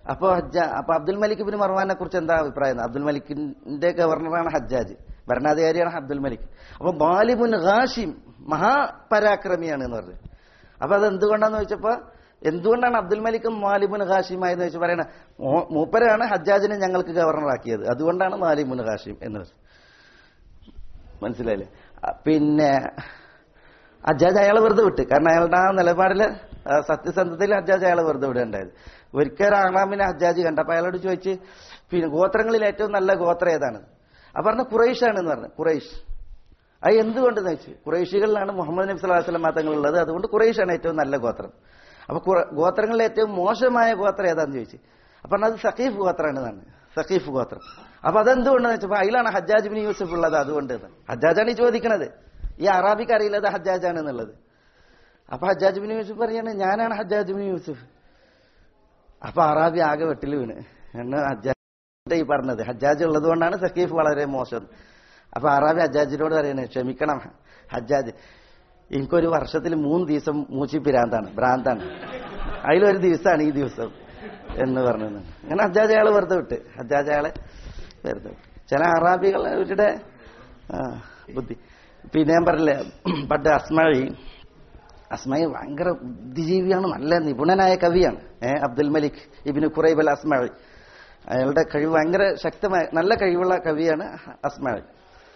B: അപ്പൊ ഹജ്ജ അപ്പൊ അബ്ദുൽ മലിക് ബിൻ മർവാനെ കുറിച്ച് എന്താ അഭിപ്രായം അബ്ദുൽ മലിക്കിന്റെ ഗവർണറാണ് ഹജ്ജാജ് ഭരണാധികാരിയാണ് അബ്ദുൽ മലിക് അപ്പൊ ബാലിബുൻ ഹാഷിം മഹാപരാക്രമിയാണ് എന്ന് പറഞ്ഞു അപ്പൊ അത് എന്തുകൊണ്ടാന്ന് ചോദിച്ചപ്പോ എന്തുകൊണ്ടാണ് അബ്ദുൽ മലിക്കും മാലിബുൻ ഹാഷിമായെന്ന് വെച്ച് പറയണ മോ- മൂപ്പരാണ് ഹജ്ജാജിനെ ഞങ്ങൾക്ക് ഗവർണറാക്കിയത് അതുകൊണ്ടാണ് മാലിബുൻ ഹാഷിം എന്ന് പറഞ്ഞു മനസ്സിലായില്ലേ ആ, പിന്നെ ഹജ്ജാജ് അയാളെ വെറുതെ വിട്ട് കാരണം അയാളുടെ ആ നിലപാടില് ആ, സത്യസന്ധതയിൽ ഹജ്ജാജ് അയാളെ വെറുതെ വിടുകയുണ്ടായത് ഒരിക്കൽ ആറാമിനെ ഹജ്ജാജ് കണ്ടപ്പോ അയാളോട് ചോദിച്ച് പിന്നെ ഗോത്രങ്ങളിൽ ഏറ്റവും നല്ല ഗോത്രം ഏതാണ് അപ്പൊ പറഞ്ഞ ഖുറൈഷാണ് എന്ന് പറഞ്ഞു ഖുറൈഷ് അത് എന്തുകൊണ്ടെന്ന് വെച്ച് ഖുറൈഷികളിലാണ് മുഹമ്മദ് നബി സ്വലാഹു വസ്ലം മാത്രങ്ങളുള്ളത് അതുകൊണ്ട് ഖുറൈഷാണ് ഏറ്റവും നല്ല ഗോത്രം അപ്പൊ ഖുറ- ഗോത്രങ്ങളിൽ ഏറ്റവും മോശമായ ഗോത്രം ഏതാന്ന് ചോദിച്ചു അപ്പൊ അത് സഖീഫ് ഗോത്രമാണ് എന്നാണ് സഖീഫ് ഗോത്രം അപ്പൊ അതെന്തുകൊണ്ടെന്ന് വെച്ചപ്പോ അതിലാണ് ഹജ്ജാജ് ബിൻ യൂസഫ് ഉള്ളത് അതുകൊണ്ട് എന്ന്. ഹജ്ജാജാണ് ഈ ചോദിക്കണത് ഈ അറാബിക്ക് അറിയില്ലത് ഹജ്ജാജാണ് എന്നുള്ളത് അപ്പൊ ഹജ്ജാജ് ബിൻ യൂസഫ് പറയാണ് ഞാനാണ് ഹജ്ജാജ് ബിൻ യൂസഫ് അപ്പൊ അറാബി ആകെ വെട്ടിൽ വീണ് എന്ന് ഹജ്ജാജ് ഈ പറഞ്ഞത് ഹജ്ജാജ് ഉള്ളത് കൊണ്ടാണ് സക്കീഫ് വളരെ മോശം അപ്പൊ അറാബി ഹജ്ജാജിനോട് പറയണേ ക്ഷമിക്കണം ഹജ്ജാജ് എനിക്കൊരു വർഷത്തിൽ മൂന്ന് ദിവസം മൂച്ചി പിരാന്താണ് ഭ്രാന്താണ് അതിലൊരു ദിവസമാണ് ഈ ദിവസം എന്ന് പറഞ്ഞത് അങ്ങനെ ഹജ്ജാജ് അയാളെ വെറുതെ വിട്ട് ഹജ്ജാജ് അയാളെ വെറുതെ വിട്ട് ചില അറാബികളുടെ ആ, ബുദ്ധി പിന്നെ ഞാൻ പറഞ്ഞില്ലേ പണ്ട് അസ്മഴി അസ്മയി ഭയങ്കര ബുദ്ധിജീവിയാണ് നല്ല നിപുണനായ കവിയാണ് ഏ അബ്ദുൽ മലിക് ഇബിന് ഖുറൈബ് അൽ അസ്മഴി അയാളുടെ കഴിവ് ഭയങ്കര ശക്തമായ നല്ല കഴിവുള്ള കവിയാണ് അസ്മഴി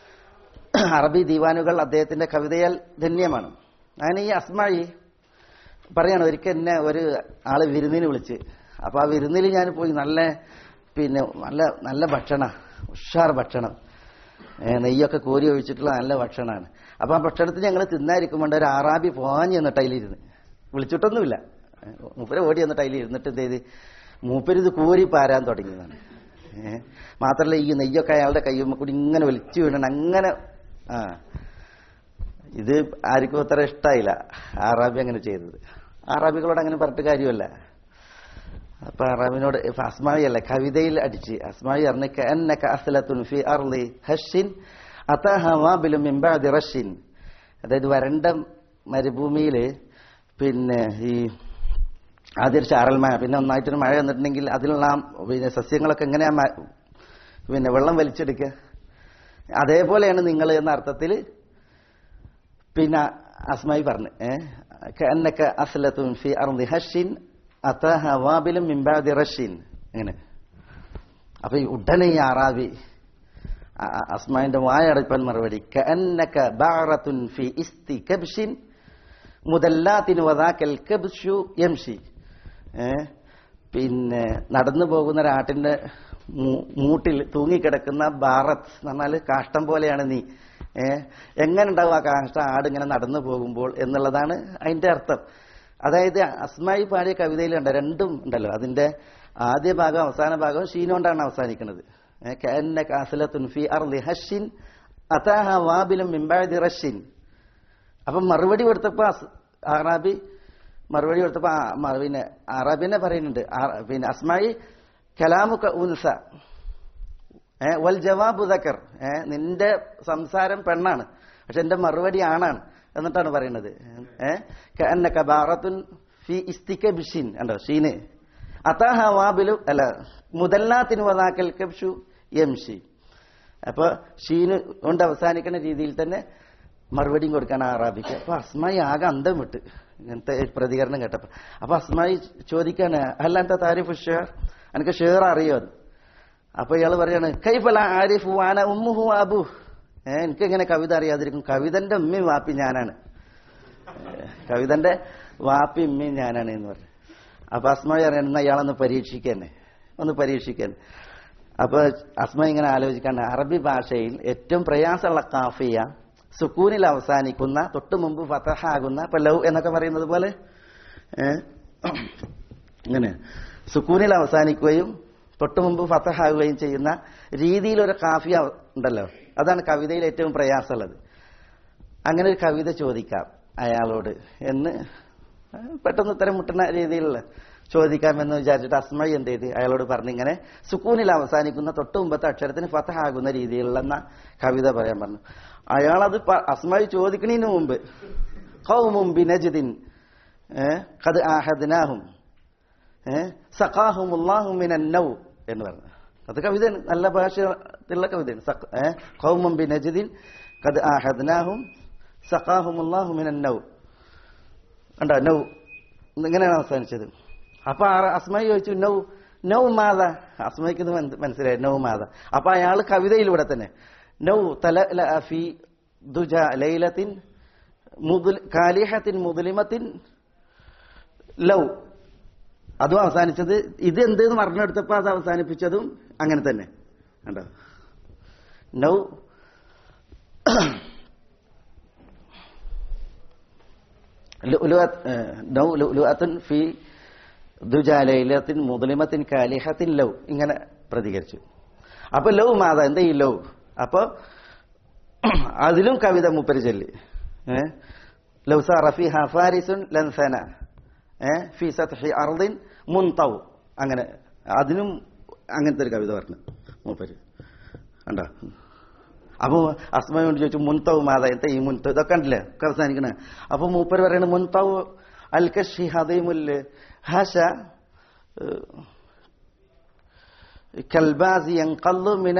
B: അറബി ദീവാനുകൾ അദ്ദേഹത്തിന്റെ കവിതയാൽ ധന്യമാണ് അങ്ങനെ ഈ അസ്മഴി പറയാണ് ഒരിക്കൽ എന്നെ ഒരു ആള് വിരുന്നിന് വിളിച്ച് അപ്പൊ ആ വിരുന്നിൽ ഞാൻ പോയി നല്ല പിന്നെ നല്ല നല്ല ഭക്ഷണ ഉഷാർ ഭക്ഷണം ഏ, നെയ്യൊക്കെ കോരി ഒഴിച്ചിട്ടുള്ള നല്ല ഭക്ഷണമാണ് അപ്പൊ ആ ഭക്ഷണത്തിന് ഞങ്ങൾ തിന്നായിരിക്കുമ്പോൾ ഒരു ആറാബി പോഞ്ഞ് എന്നിട്ട് അതിലിരുന്ന് വിളിച്ചിട്ടൊന്നുമില്ല ഏ, മൂപ്പര് ഓടി എന്നിട്ട് അതിൽ ഇരുന്നിട്ട് എന്ത് ചെയ്ത് മൂപ്പര് ഇത് കോരി പാരാൻ തുടങ്ങിയതാണ് ഏഹ് മാത്രല്ല ഈ നെയ്യൊക്കെ അയാളുടെ കയ്യുമ്മ കൂടി ഇങ്ങനെ വലിച്ചു വീണണം അങ്ങനെ ആ ഇത് ആർക്കും അത്ര ഇഷ്ടമായില്ല ആറാബി അങ്ങനെ ചെയ്തത് ആറാബികളോട് അങ്ങനെ പറഞ്ഞിട്ട് കാര്യമല്ല അപ്പൊ അറാബിനോട് ഇപ്പൊ അസ്മാവി അല്ല കവിതയിൽ അടിച്ച് അസ്മാവി പറഞ്ഞ എന്നക അസ്ലത്തുൻ ഫി അർളി ഹഷിൻ അതാഹ വാബിലും മിൻ ബഅദി റഷിൻ അതായത് വരണ്ട മരുഭൂമിയില് പിന്നെ ഈ ആദ്യം ഒരു ചാറൽ മഴ പിന്നെ ഒന്നായിട്ടൊരു മഴ വന്നിട്ടുണ്ടെങ്കിൽ അതിലുള്ള ആ പിന്നെ സസ്യങ്ങളൊക്കെ എങ്ങനെയാ മ- പിന്നെ വെള്ളം വലിച്ചെടുക്കുക അതേപോലെയാണ് നിങ്ങൾ എന്ന അർത്ഥത്തിൽ പിന്നെ അസ്മായി പറഞ്ഞു ഏഹ് അസ്ലത്തുൻ ഫി അർളി ഹഷിൻ അതാഹ വാബിലും മിൻ ബഅദി റഷിൻ അങ്ങനെ അപ്പൊ ഈ ഉടനെ ഈ അറാബി അ- അ- അസ്മാന്റെ വായടപ്പാൻ മറുപടി കഅന്നക ബഅറത്തുൻ ഫി ഇസ്തി കബ്ഷിൻ മുതല്ലാത്തിന് വതാക്കൽ കബ്ഷു യംഷി ഏ പിന്നെ നടന്നു പോകുന്ന ഒരാട്ടിന്റെ മൂ- മൂട്ടിൽ തൂങ്ങിക്കിടക്കുന്ന ബാറത്ത് എന്ന് പറഞ്ഞാല് കാഷ്ടം പോലെയാണ് നീ ഏ എങ്ങനെ ഉണ്ടാവും ആ കാഷ്ട ആട് ഇങ്ങനെ നടന്നു പോകുമ്പോൾ എന്നുള്ളതാണ് അതിന്റെ അർത്ഥം അതായത് അസ്മായി പാടിയ കവിതയിൽ ഉണ്ട് രണ്ടും ഉണ്ടല്ലോ അതിന്റെ ആദ്യ ഭാഗം അവസാന ഭാഗം ഷീനോണ്ടാണ് അവസാനിക്കുന്നത് ഏ, കഅന്നക അസ്ലത്തുൻ ഫി അർളി ഹഷിൻ അതാഹ വാബിലും മിംബാദി റഷിൻ അപ്പം മറുപടി കൊടുത്തപ്പോ അസ്- അറാബി മറുപടി കൊടുത്തപ്പോ ആ മ- പിന്നെ അറാബിനെ പറയുന്നുണ്ട് ആ- പിന്നെ അസ്മായി കലാമുക ഉൻസ ഏ വൽ ജവാബ് ദക്കർ ഏ നിന്റെ സംസാരം പെണ്ണാണ് പക്ഷെ എന്റെ മറുപടി ആണാണ് എന്നിട്ടാണ് പറയുന്നത് ഏ കഅന്ന കബാറത്തുൻ ഫി ഇസ്തിക ബിഷിൻ ഉണ്ടോ ഷീന് അതാഹ വാബിലു അല്ല മുതല്ലാത്തിന് വതാക്കൽ കബ്ഷു യംഷി അപ്പൊ ഷീന് കൊണ്ട് അവസാനിക്കുന്ന രീതിയിൽ തന്നെ മറുപടിയും കൊടുക്കാൻ അറാബിക്ക് അപ്പൊ അസ്മായി ആകെ അന്തം വിട്ട് ഇങ്ങനത്തെ ഒരു പ്രതികരണം കേട്ടപ്പോ അപ്പൊ അസ്മായി ചോദിക്കാണ് അല്ലാത്ത താരിഫ് ഷേർ എനിക്ക് ഷേർ അറിയോ എന്ന്. അപ്പൊ ഇയാള് പറയാണ് കൈഫല ആരിഫു ആന ഉമ്മുഹു അബു ഏ എനിക്ക് എങ്ങനെ കവിത അറിയാതിരിക്കും കവിതന്റെ ഉമ്മയും വാപ്പി ഞാനാണ് ഏ, കവിതന്റെ വാപ്പി ഉമ്മയും ഞാനാണ് എന്ന് പറഞ്ഞു അപ്പൊ അസ്മായി പറയണം എന്നാ ഇയാളൊന്ന് പരീക്ഷിക്കന്നെ ഒന്ന് പരീക്ഷിക്കാൻ അപ്പൊ അസ്മ ഇങ്ങനെ ആലോചിക്കാണ് അറബി ഭാഷയിൽ ഏറ്റവും പ്രയാസമുള്ള കാഫിയ സുക്കൂനിൽ അവസാനിക്കുന്ന തൊട്ടു മുമ്പ് ഫതഹ ആകുന്ന ഇപ്പൊ ലവ് എന്നൊക്കെ പറയുന്നത് പോലെ ഏ? ഇങ്ങനെ സുക്കൂനിൽ അവസാനിക്കുകയും തൊട്ടു മുമ്പ് ഫതഹ ആകുകയും ചെയ്യുന്ന രീതിയിൽ ഒരു കാഫിയ ഉണ്ടല്ലോ അതാണ് കവിതയിൽ ഏറ്റവും പ്രയാസമുള്ളത് അങ്ങനെ ഒരു കവിത ചോദിക്കാം അയാളോട് എന്ന് പെട്ടെന്ന് ഉത്തരം മുട്ടുന്ന രീതിയിലുള്ള ചോദിക്കാമെന്ന് വിചാരിച്ചിട്ട് അസ്മയി എന്ത് ചെയ്ത് അയാളോട് പറഞ്ഞിങ്ങനെ സുക്കൂനിൽ അവസാനിക്കുന്ന തൊട്ട് മുമ്പത്തെ അക്ഷരത്തിന് ഫതഹ ആകുന്ന രീതിയിലുള്ള എന്ന കവിത പറയാൻ പറഞ്ഞു അയാളത് പ- അസ്മയി ചോദിക്കണതിന് മുമ്പ് ഖൗമും ബിനജ്ദിൻ ഏ, ഖദ് ആഹദ്നാഹും ഏഹ് സഖാഹുമുല്ലാഹു മിനൻ നൗ എന്ന് പറഞ്ഞു അത് കവിതയാണ് നല്ല ഭാഷയുള്ള കവിതയാണ് സഖ- ഏഹ് ഖൗമും ബി നജ്ദിൻ ഖദ് ആഹദ്നാഹും സഖാഹുമുല്ലാഹു മിനൻ നൗ കണ്ടോ നൗ ഇങ്ങനെയാണ് അവസാനിച്ചത് അപ്പൊ ആ- അസ്മായി ചോദിച്ചു നൗ നൗ മാത അസ്മയ്ക്ക് ഇത് മന- മനസ്സിലായി നൗ മാത അപ്പൊ അയാൾ കവിതയിലൂടെ തന്നെ നൗ തല ഫി ദുജ ലൈലത്തിൻ മുദുൽ- കാലിഹത്തിൻ മുദലിമത്തിൻ ലൗ അതും അവസാനിച്ചത് ഇത് എന്തെന്ന് പറഞ്ഞെടുത്തപ്പോ അത് അവസാനിപ്പിച്ചതും അങ്ങനെ തന്നെ കണ്ടോ നൗ ലുഅത്ത് നൗ ലുഅത്തുൻ ഫി ദുജാലയിലത്തിൻ മുദലിമത്തിൻ കാലിഹത്തിൻ ലൗ ഇങ്ങനെ പ്രതികരിച്ചു അപ്പൊ ലൗ മാത എന്താ ഈ ലൗ അപ്പൊ അതിലും കവിത മുപ്പര് ചൊല്ലി ഏ? ലൗ സാറ ഫിഹ ഫാരിസുൻ ലൻസന ഏ? ഫി സത്ഹി അർദിൻ മുൻതൗ അങ്ങനെ അതിനും അങ്ങനത്തെ ഒരു കവിത പറഞ്ഞു മൂപ്പര് കണ്ടോ അപ്പൊ അസ്മയോട് ചോദിച്ചു മുൻതവ് മാത എന്താ ഈ മുൻതവ് ഇതൊക്കെ ഉണ്ടല്ലേ ഒക്കെ അവസാനിക്കണേ അപ്പൊ മൂപ്പര് പറയണ മുൻതവ് അൽ കഷി ഹദീമുല് ഹഷ കൽബാസി യൻഖല്ലു മിന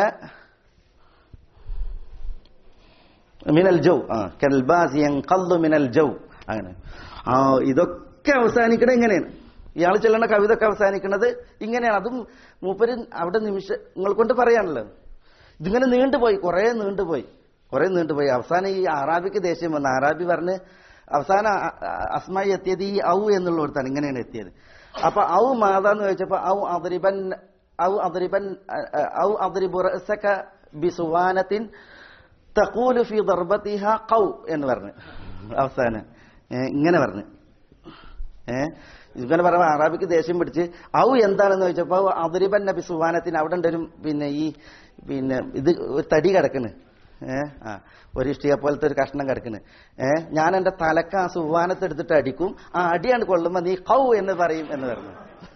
B: മിനൽ ജൗ ആ കൽബാസി യൻഖല്ലു മിനൽ ജൗ അങ്ങനെ ആ ഇതൊക്കെ അവസാനിക്കണത് ഇങ്ങനെയാണ് ഇയാൾ ചെല്ലുന്ന കവിത ഒക്കെ അവസാനിക്കുന്നത് ഇങ്ങനെയാണ് അതും മൂപ്പര് അവിടെ നിമിഷങ്ങൾ കൊണ്ട് പറയാണല്ലോ ഇതിങ്ങനെ നീണ്ടുപോയി കുറെ നീണ്ടുപോയി കുറെ നീണ്ടുപോയി അവസാനം ഈ അറാബിക്ക് ദേഷ്യം വന്നു അറാബി പറഞ്ഞ് അവസാനം അ- അ- അസ്മായി എത്തിയത് ഈ ഔ എന്നുള്ളിടത്താണ് ഇങ്ങനെയാണ് എത്തിയത് അപ്പൊ ഔ മാതാന്ന് ചോദിച്ചപ്പോ ഔ അദ്രിബൻ ഔ അദ്രിബൻ അ- അ- ഔ അദ്രിബു റഅസക ബിസുവാനത്തിൻ തഖൂലു ഫി ദർബത്തിഹ ഖൗ എന്ന് പറഞ്ഞു അവസാനം ഏ, ഇങ്ങനെ പറഞ്ഞു ഏഹ് ഇങ്ങനെ പറയുമ്പോൾ അറാബിക്ക് ദേഷ്യം പിടിച്ച് ഔ എന്താണെന്ന് ചോദിച്ചപ്പോ അതിരിബൻ നബി സുവാനത്തിന് അവിടെ ഉണ്ട് ഒരു പിന്നെ ഈ പിന്നെ ഇത് ഒരു തടി കിടക്കണ് ഏഹ് ആ ഒരു ഇഷ്ടിക പോലത്തെ ഒരു കഷ്ണം കിടക്കണ് ഏഹ് ഞാൻ എന്റെ തലക്ക് ആ സുവാനത്ത് എടുത്തിട്ട് അടിക്കും ആ അടിയാണ് കൊള്ളുമ്പോ നീ കൗ എന്ന് പറയും എന്ന് പറഞ്ഞു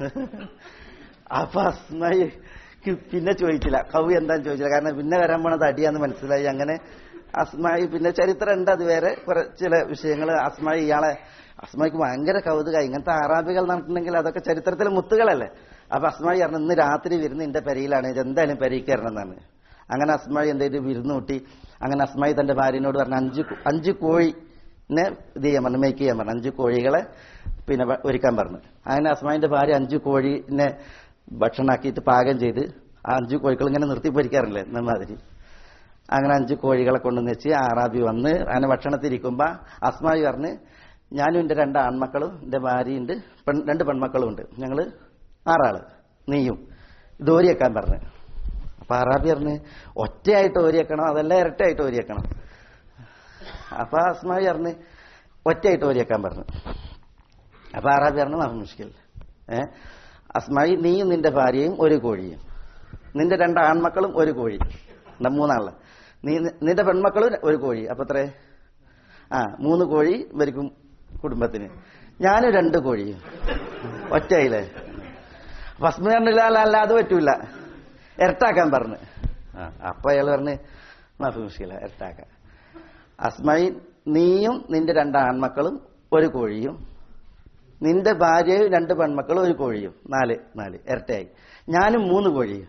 B: അപ്പൊ അസ്മായി പിന്നെ ചോദിച്ചില്ല കൗ എന്താന്ന് ചോദിച്ചില്ല കാരണം പിന്നെ വരാൻ പോണത് അടിയാന്ന് മനസ്സിലായി അങ്ങനെ അസ്മായി പിന്നെ ചരിത്രം ഉണ്ട് അത് വേറെ കുറെ ചില വിഷയങ്ങൾ അസ്മായി ഇയാളെ അസ്മായിക്ക് ഭയങ്കര കൗതുക ഇങ്ങനത്തെ അറാബികൾ നടത്തുന്നെങ്കിൽ അതൊക്കെ ചരിത്രത്തിലെ മുത്തുകളല്ലേ അപ്പൊ അസ്മായി പറഞ്ഞു ഇന്ന് രാത്രി വരുന്ന എന്റെ പെരയിലാണ് ഇത് എന്തായാലും പെരയിൽ കയറണം എന്നാണ് അങ്ങനെ അസ്മായി എന്ത് ചെയ്തു വിരുന്ന് കൂട്ടി അങ്ങനെ അസ്മായി തന്റെ ഭാര്യനോട് പറഞ്ഞു അഞ്ച് കു- അഞ്ച് കോഴിനെ ഇത് ചെയ്യാൻ പറഞ്ഞു മേക്ക് ചെയ്യാൻ പറഞ്ഞു അഞ്ച് കോഴികളെ പിന്നെ വ- ഒരുക്കാൻ പറഞ്ഞു അങ്ങനെ അസ്മായിന്റെ ഭാര്യ അഞ്ച് കോഴിനെ ഭക്ഷണമാക്കിയിട്ട് പാകം ചെയ്ത് ആ അഞ്ച് കോഴികൾ ഇങ്ങനെ നിർത്തി പൊരിക്കാറില്ലേ എന്ന മാതിരി അങ്ങനെ അഞ്ച് കോഴികളെ കൊണ്ടുവന്ന് വെച്ച് ആറാബി വന്ന് അങ്ങനെ ഭക്ഷണത്തിരിക്കുമ്പോ അസ്മായി പറഞ്ഞ് ഞാനും എന്റെ രണ്ട് ആൺമക്കളും എന്റെ ഭാര്യയുണ്ട് പെൺ രണ്ട് പെൺമക്കളും ഉണ്ട് ഞങ്ങള് ആറാള് നീയും ഇത് ഓരിയേക്കാൻ പറഞ്ഞു അപ്പൊ അറാബി പറഞ്ഞ് ഒറ്റയായിട്ട് ഓരിയേക്കണം അതല്ല ഇരട്ടയായിട്ട് ഓരിയേക്കണം അപ്പൊ അസ്മായി പറഞ്ഞ് ഒറ്റയായിട്ട് ഓരിയേക്കാൻ പറഞ്ഞു അപ്പൊ അറാബി പറഞ്ഞു നമുക്ക് മുഷ്കിൽ ഏ അസ്മായി നീയും നിന്റെ ഭാര്യയും ഒരു കോഴിയും നിന്റെ രണ്ട് ആൺമക്കളും ഒരു കോഴി എന്താ മൂന്നാള് നീ നിന്റെ പെൺമക്കളും ഒരു കോഴി അപ്പൊ എത്രേ ആ മൂന്ന് കോഴി ഇവർക്കും കുടുംബത്തിന് ഞാനും രണ്ട് കോഴിയും ഒറ്റയില്ലേ ഭസ്മ പറഞ്ഞില്ല അല്ല അല്ല അത് പറ്റൂല ഇരട്ടാക്കാൻ പറഞ്ഞു ആ അപ്പൊ അയാൾ പറഞ്ഞ് മാഫി മുഷ്കില ഇരട്ടാക്കാൻ അസ്മായി നീയും നിന്റെ രണ്ട് ആൺമക്കളും ഒരു കോഴിയും നിന്റെ ഭാര്യയും രണ്ട് പെൺമക്കളും ഒരു കോഴിയും നാല് നാല് ഇരട്ടയായി ഞാനും മൂന്ന് കോഴിയും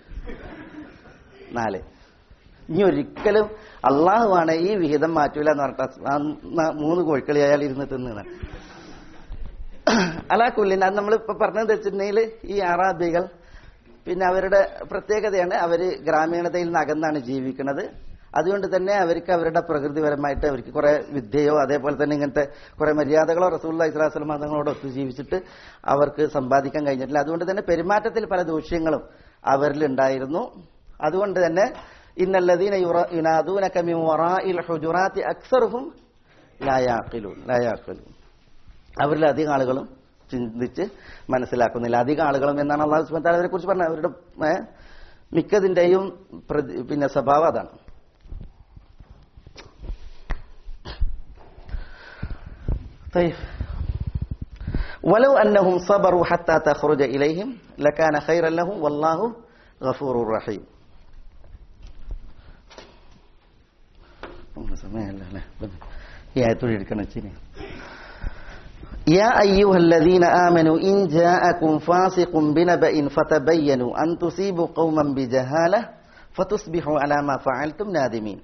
B: നാല് ഇനി ഒരിക്കലും അള്ളാഹുവാണ് ഈ വിഹിതം മാറ്റൂല എന്ന് പറഞ്ഞിട്ട് അസ്- ആ ന- മൂന്ന് കോഴിക്കളി അയാൾ ഇരുന്ന് തിന്നാണ് അലാ കുല്ലിൻ അത് നമ്മളിപ്പോ പറഞ്ഞത് വെച്ചിട്ടുണ്ടെങ്കിൽ ഈ അറാബികൾ പിന്നെ അവരുടെ പ്രത്യേകതയാണ് അവര് ഗ്രാമീണതയിൽ നിന്ന് അകന്നാണ് ജീവിക്കുന്നത് അതുകൊണ്ട് തന്നെ അവർക്ക് അവരുടെ പ്രകൃതിപരമായിട്ട് അവർക്ക് കുറെ വിദ്യയോ അതേപോലെ തന്നെ ഇങ്ങനത്തെ കുറെ മര്യാദകളോ റസൂള്ള ഇസ്ലാസ്ലം മതങ്ങളോട് ഒത്തു ജീവിച്ചിട്ട് അവർക്ക് സമ്പാദിക്കാൻ കഴിഞ്ഞിട്ടില്ല അതുകൊണ്ട് തന്നെ പെരുമാറ്റത്തിൽ പല ദൂഷ്യങ്ങളും അവരിൽ ഉണ്ടായിരുന്നു അതുകൊണ്ട് തന്നെ ഇന്നല്ലദീന യുറ- യുനാദൂനക മിൻ വറാഇൽ ഹുജുറാത്തി അക്സറുഹും ലാ യാഖിലൂൻ ലാ യാഖിലൂൻ അവരിൽ അധികം ആളുകളും ചിന്തിച്ച് മനസ്സിലാക്കുന്നില്ല അധികം ആളുകളും എന്നാണ് അള്ളാഹു സുബ്ഹാനഹു വതആല അവരെ കുറിച്ച് പറഞ്ഞത് അവരുടെ ഏ, മിക്കതിന്റെയും പ്രതി- പിന്നെ സ്വഭാവം അതാണ് طيب ولو أنهم صبروا حتى تخرج إليهم لكان خيرا لهم والله غفور رحيم സമയമല്ല അല്ലേ ഈ ആയത്തോടെ എടുക്കണം വെച്ചിന് يا أيها الذين آمنوا إن جاءكم فاسق بنبأ فتبينوا أن تصيبوا قوما بجهالة فتصبحوا على ما فعلتم نادمين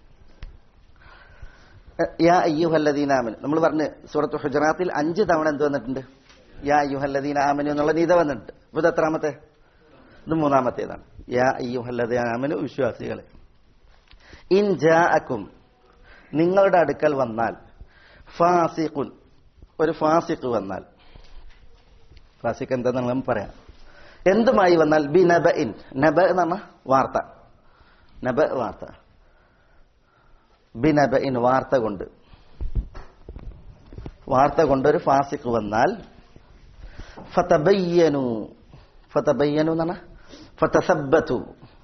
B: യാ അയ്യുഹല്ലദീന ആമനു നമ്മൾ പറഞ്ഞ് സൂറത്ത് ഹുജറാത്തിൽ അഞ്ച് തവണ എന്ത് വന്നിട്ടുണ്ട് യാ അയ്യുഹല്ലദീന ആമനു എന്നുള്ള നീത വന്നിട്ടുണ്ട് ഇപ്പൊ ഇത് എത്രാമത്തെ ഇത് മൂന്നാമത്തേതാണ് യാ അയ്യുഹല്ലദീന ആമനു വിശ്വാസികളെ ഇൻ ജാഅക്കും നിങ്ങളുടെ അടുക്കൽ വന്നാൽ ഫാസിഖുൻ ഒരു ഫാസിഖ് വന്നാൽ ഫാസിഖ് എന്താന്ന് നമുക്ക് പറയാം എന്തുമായി വന്നാൽ ബി നബ ഇൻ നബ എന്ന് പറഞ്ഞ വാർത്ത നബ വാർത്ത ബി നബ ഇൻ വാർത്ത കൊണ്ട് വാർത്ത കൊണ്ട് ഒരു ഫാസിഖ് വന്നാൽ ഫതബയ്യനു ഫതബയ്യനു എന്ന് പറഞ്ഞാൽ ഫതസബ്ബതു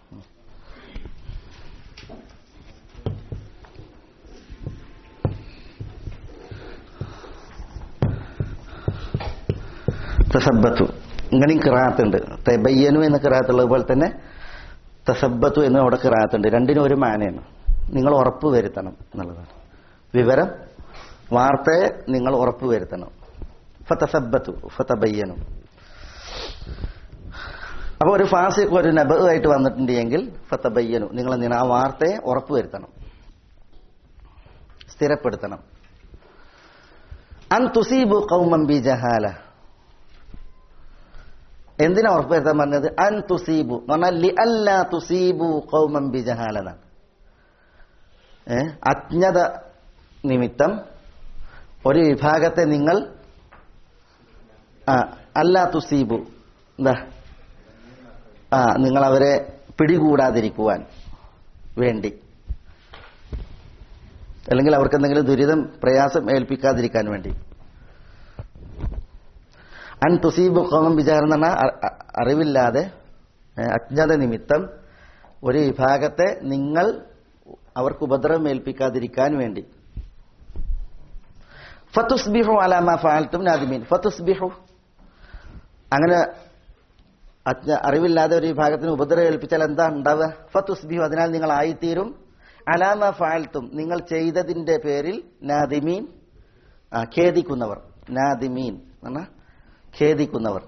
B: തസബത്തു ഇങ്ങനെയും കിറാത്തുണ്ട് തെബയ്യനു എന്ന കിറാത്തുള്ളത് പോലെ തന്നെ തസബത്തു എന്ന് അവിടെ കിറാത്തുണ്ട് രണ്ടിനും ഒരു മാനയാണ് നിങ്ങൾ ഉറപ്പ് വരുത്തണം എന്നുള്ളതാണ് വിവരം വാർത്തയെ നിങ്ങൾ ഉറപ്പ് വരുത്തണം ഫതസബത്തു ഫതബയ്യനു അപ്പൊ ഒരു ഫാസിക്ക് ഒരു നബ ആയിട്ട് വന്നിട്ടുണ്ടെങ്കിൽ ഫതബയ്യനു നിങ്ങൾ എന്തിനാ ആ വാർത്തയെ ഉറപ്പ് വരുത്തണം സ്ഥിരപ്പെടുത്തണം അൻ തുസീബു കൗമം ബി ജഹാല എന്തിനാ ഉറപ്പുവരുത്താൻ പറഞ്ഞത് അൻ തുസീബു എന്ന് പറഞ്ഞാൽ ലി അല്ലാ തുസീബു കൗമം ബി ജഹാല എന്നാണ് ഏ അജ്ഞത നിമിത്തം ഒരു വിഭാഗത്തെ നിങ്ങൾ ആ അല്ലാ തുസീബു എന്താ ആ നിങ്ങൾ അവരെ പിടികൂടാതിരിക്കുവാൻ വേണ്ടി അല്ലെങ്കിൽ അവർക്ക് എന്തെങ്കിലും ദുരിതം പ്രയാസം ഏൽപ്പിക്കാതിരിക്കാൻ വേണ്ടി അൻ തുസീബു കോമം വിചാരം എന്ന് പറഞ്ഞാൽ അ- അ- അറിവില്ലാതെ ഏ, അജ്ഞത നിമിത്തം ഒരു വിഭാഗത്തെ നിങ്ങൾ അവർക്ക് ഉപദ്രവം ഏൽപ്പിക്കാതിരിക്കാൻ വേണ്ടി ഫത്തുസ്ബിഹു അലാമ ഫാൽത്തും നാദിമീൻ ഫത്തുസ്ബിഹു അങ്ങനെ അജ്ഞ അറിവില്ലാതെ ഒരു വിഭാഗത്തിന് ഉപദ്രവം ഏൽപ്പിച്ചാൽ എന്താ ഉണ്ടാവുക ഫത്തുസ്ബിഹു അതിനാൽ നിങ്ങൾ ആയിത്തീരും അലാമ ഫാൽത്തും നിങ്ങൾ ചെയ്തതിന്റെ പേരിൽ നാദിമീൻ ആ, ഖേദിക്കുന്നവർ നാദിമീൻ എന്നാ ഖേദിക്കുന്നവർ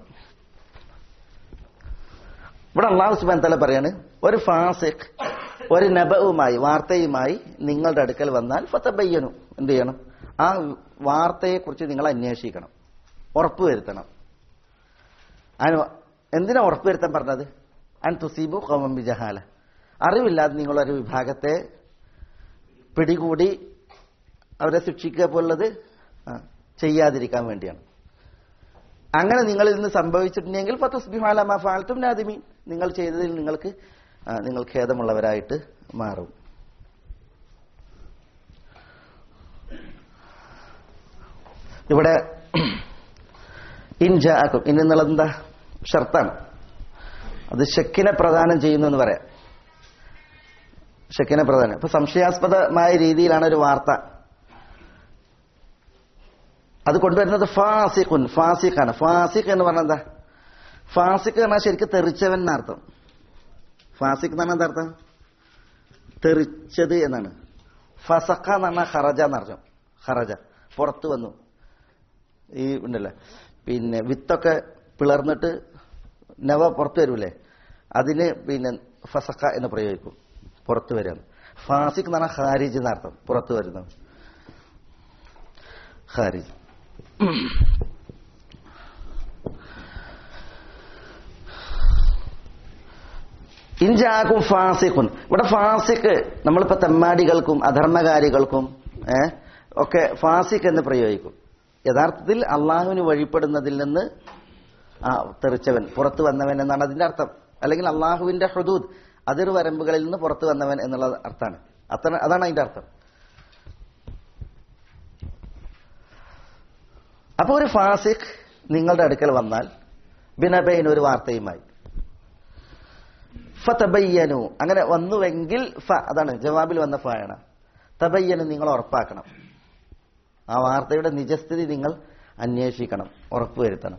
B: ഇവിടെ അള്ളാഹു സുബാൻ തല പറയാണ് ഒരു ഫാസിഖ് ഒരു നബവുമായി വാർത്തയുമായി നിങ്ങളുടെ അടുക്കൽ വന്നാൽ ഫത്തബയ്യനു എന്ത് ചെയ്യണം ആ വാർത്തയെക്കുറിച്ച് നിങ്ങൾ അന്വേഷിക്കണം ഉറപ്പുവരുത്തണം അതിന് എന്തിനാ ഉറപ്പുവരുത്താൻ പറഞ്ഞത് അൻ തുസീബു കൗമം ജഹാല അറിവില്ലാതെ നിങ്ങളൊരു വിഭാഗത്തെ പിടികൂടി അവരെ ശിക്ഷിക്കുക പോലുള്ളത് ആ, ചെയ്യാതിരിക്കാൻ വേണ്ടിയാണ് അങ്ങനെ നിങ്ങളിൽ നിന്ന് സംഭവിച്ചിട്ടുണ്ടെങ്കിൽ ഫത്തുസ്ബിഹാലമ ഫാൽത്തും നാദിമീൻ നിങ്ങൾ ചെയ്തതിൽ നിങ്ങൾക്ക് ആ, നിങ്ങൾ ഖേദമുള്ളവരായിട്ട് മാറും ഇവിടെ ഇൻജാക്കും ഇൻ എന്നുള്ളത് എന്താ ഷർത്താണ് അത് ഷെക്കിനെ പ്രദാനം ചെയ്യുന്നു എന്ന് പറയാം ഷെക്കിനെ പ്രധാനം ഇപ്പൊ സംശയാസ്പദമായ രീതിയിലാണ് ഒരു വാർത്ത അത് കൊണ്ടുവരുന്നത് ഫാസിഖുൻ ഫാസിഖാണ് ഫാസിഖ് എന്ന് പറഞ്ഞാൽ എന്താ ഫാസിഖ് എന്ന് പറഞ്ഞാൽ ശരിക്കും തെറിച്ചവൻ എന്നർത്ഥം ഫാസിഖ് എന്ന് പറഞ്ഞാൽ എന്താ അർത്ഥം തെറിച്ചത് എന്നാണ് ഫസഖ എന്ന് പറഞ്ഞാൽ ഹറജ എന്നർത്ഥം ഹറജ പുറത്തു വന്നു ഈ ഉണ്ടല്ലേ പിന്നെ വിത്തൊക്കെ പിളർന്നിട്ട് നവ പുറത്തു വരൂലേ അതിന് പിന്നെ ഫസഖ എന്ന് പ്രയോഗിക്കും പുറത്തു വരാണ് ഫാസിഖ് എന്ന് പറഞ്ഞാൽ ഹാരിജ് എന്നർത്ഥം പുറത്തു വരുന്നത് ഖാരിജ് ഇൻജാക്കും ഫാസിഖുൻ ഇവിടെ ഫാസിഖ് നമ്മളിപ്പോ തെമ്മാടികൾക്കും അധർമ്മകാരികൾക്കും ഏ, ഒക്കെ ഫാസിഖ് എന്ന് പ്രയോഗിക്കും യഥാർത്ഥത്തിൽ അള്ളാഹുവിന് വഴിപ്പെടുന്നതിൽ നിന്ന് ആ തെറിച്ചവൻ പുറത്തു വന്നവൻ എന്നാണ് അതിന്റെ അർത്ഥം അല്ലെങ്കിൽ അള്ളാഹുവിന്റെ ഹുദൂദ് അതിർ വരമ്പുകളിൽ നിന്ന് പുറത്തു വന്നവൻ എന്നുള്ള അർത്ഥമാണ് അത്ര അതാണ് അതിന്റെ അർത്ഥം അപ്പൊ ഒരു ഫാസിഖ് നിങ്ങളുടെ അടുക്കൽ വന്നാൽ ബിനബൈൻ ഒരു വാർത്തയുമായി ഫതബയ്യനു അങ്ങനെ വന്നുവെങ്കിൽ ഫ അതാണ് ജവാബിൽ വന്ന ഫ ആണ് തബയ്യനു നിങ്ങൾ ഉറപ്പാക്കണം ആ വാർത്തയുടെ നിജസ്ഥിതി നിങ്ങൾ അന്വേഷിക്കണം ഉറപ്പുവരുത്തണം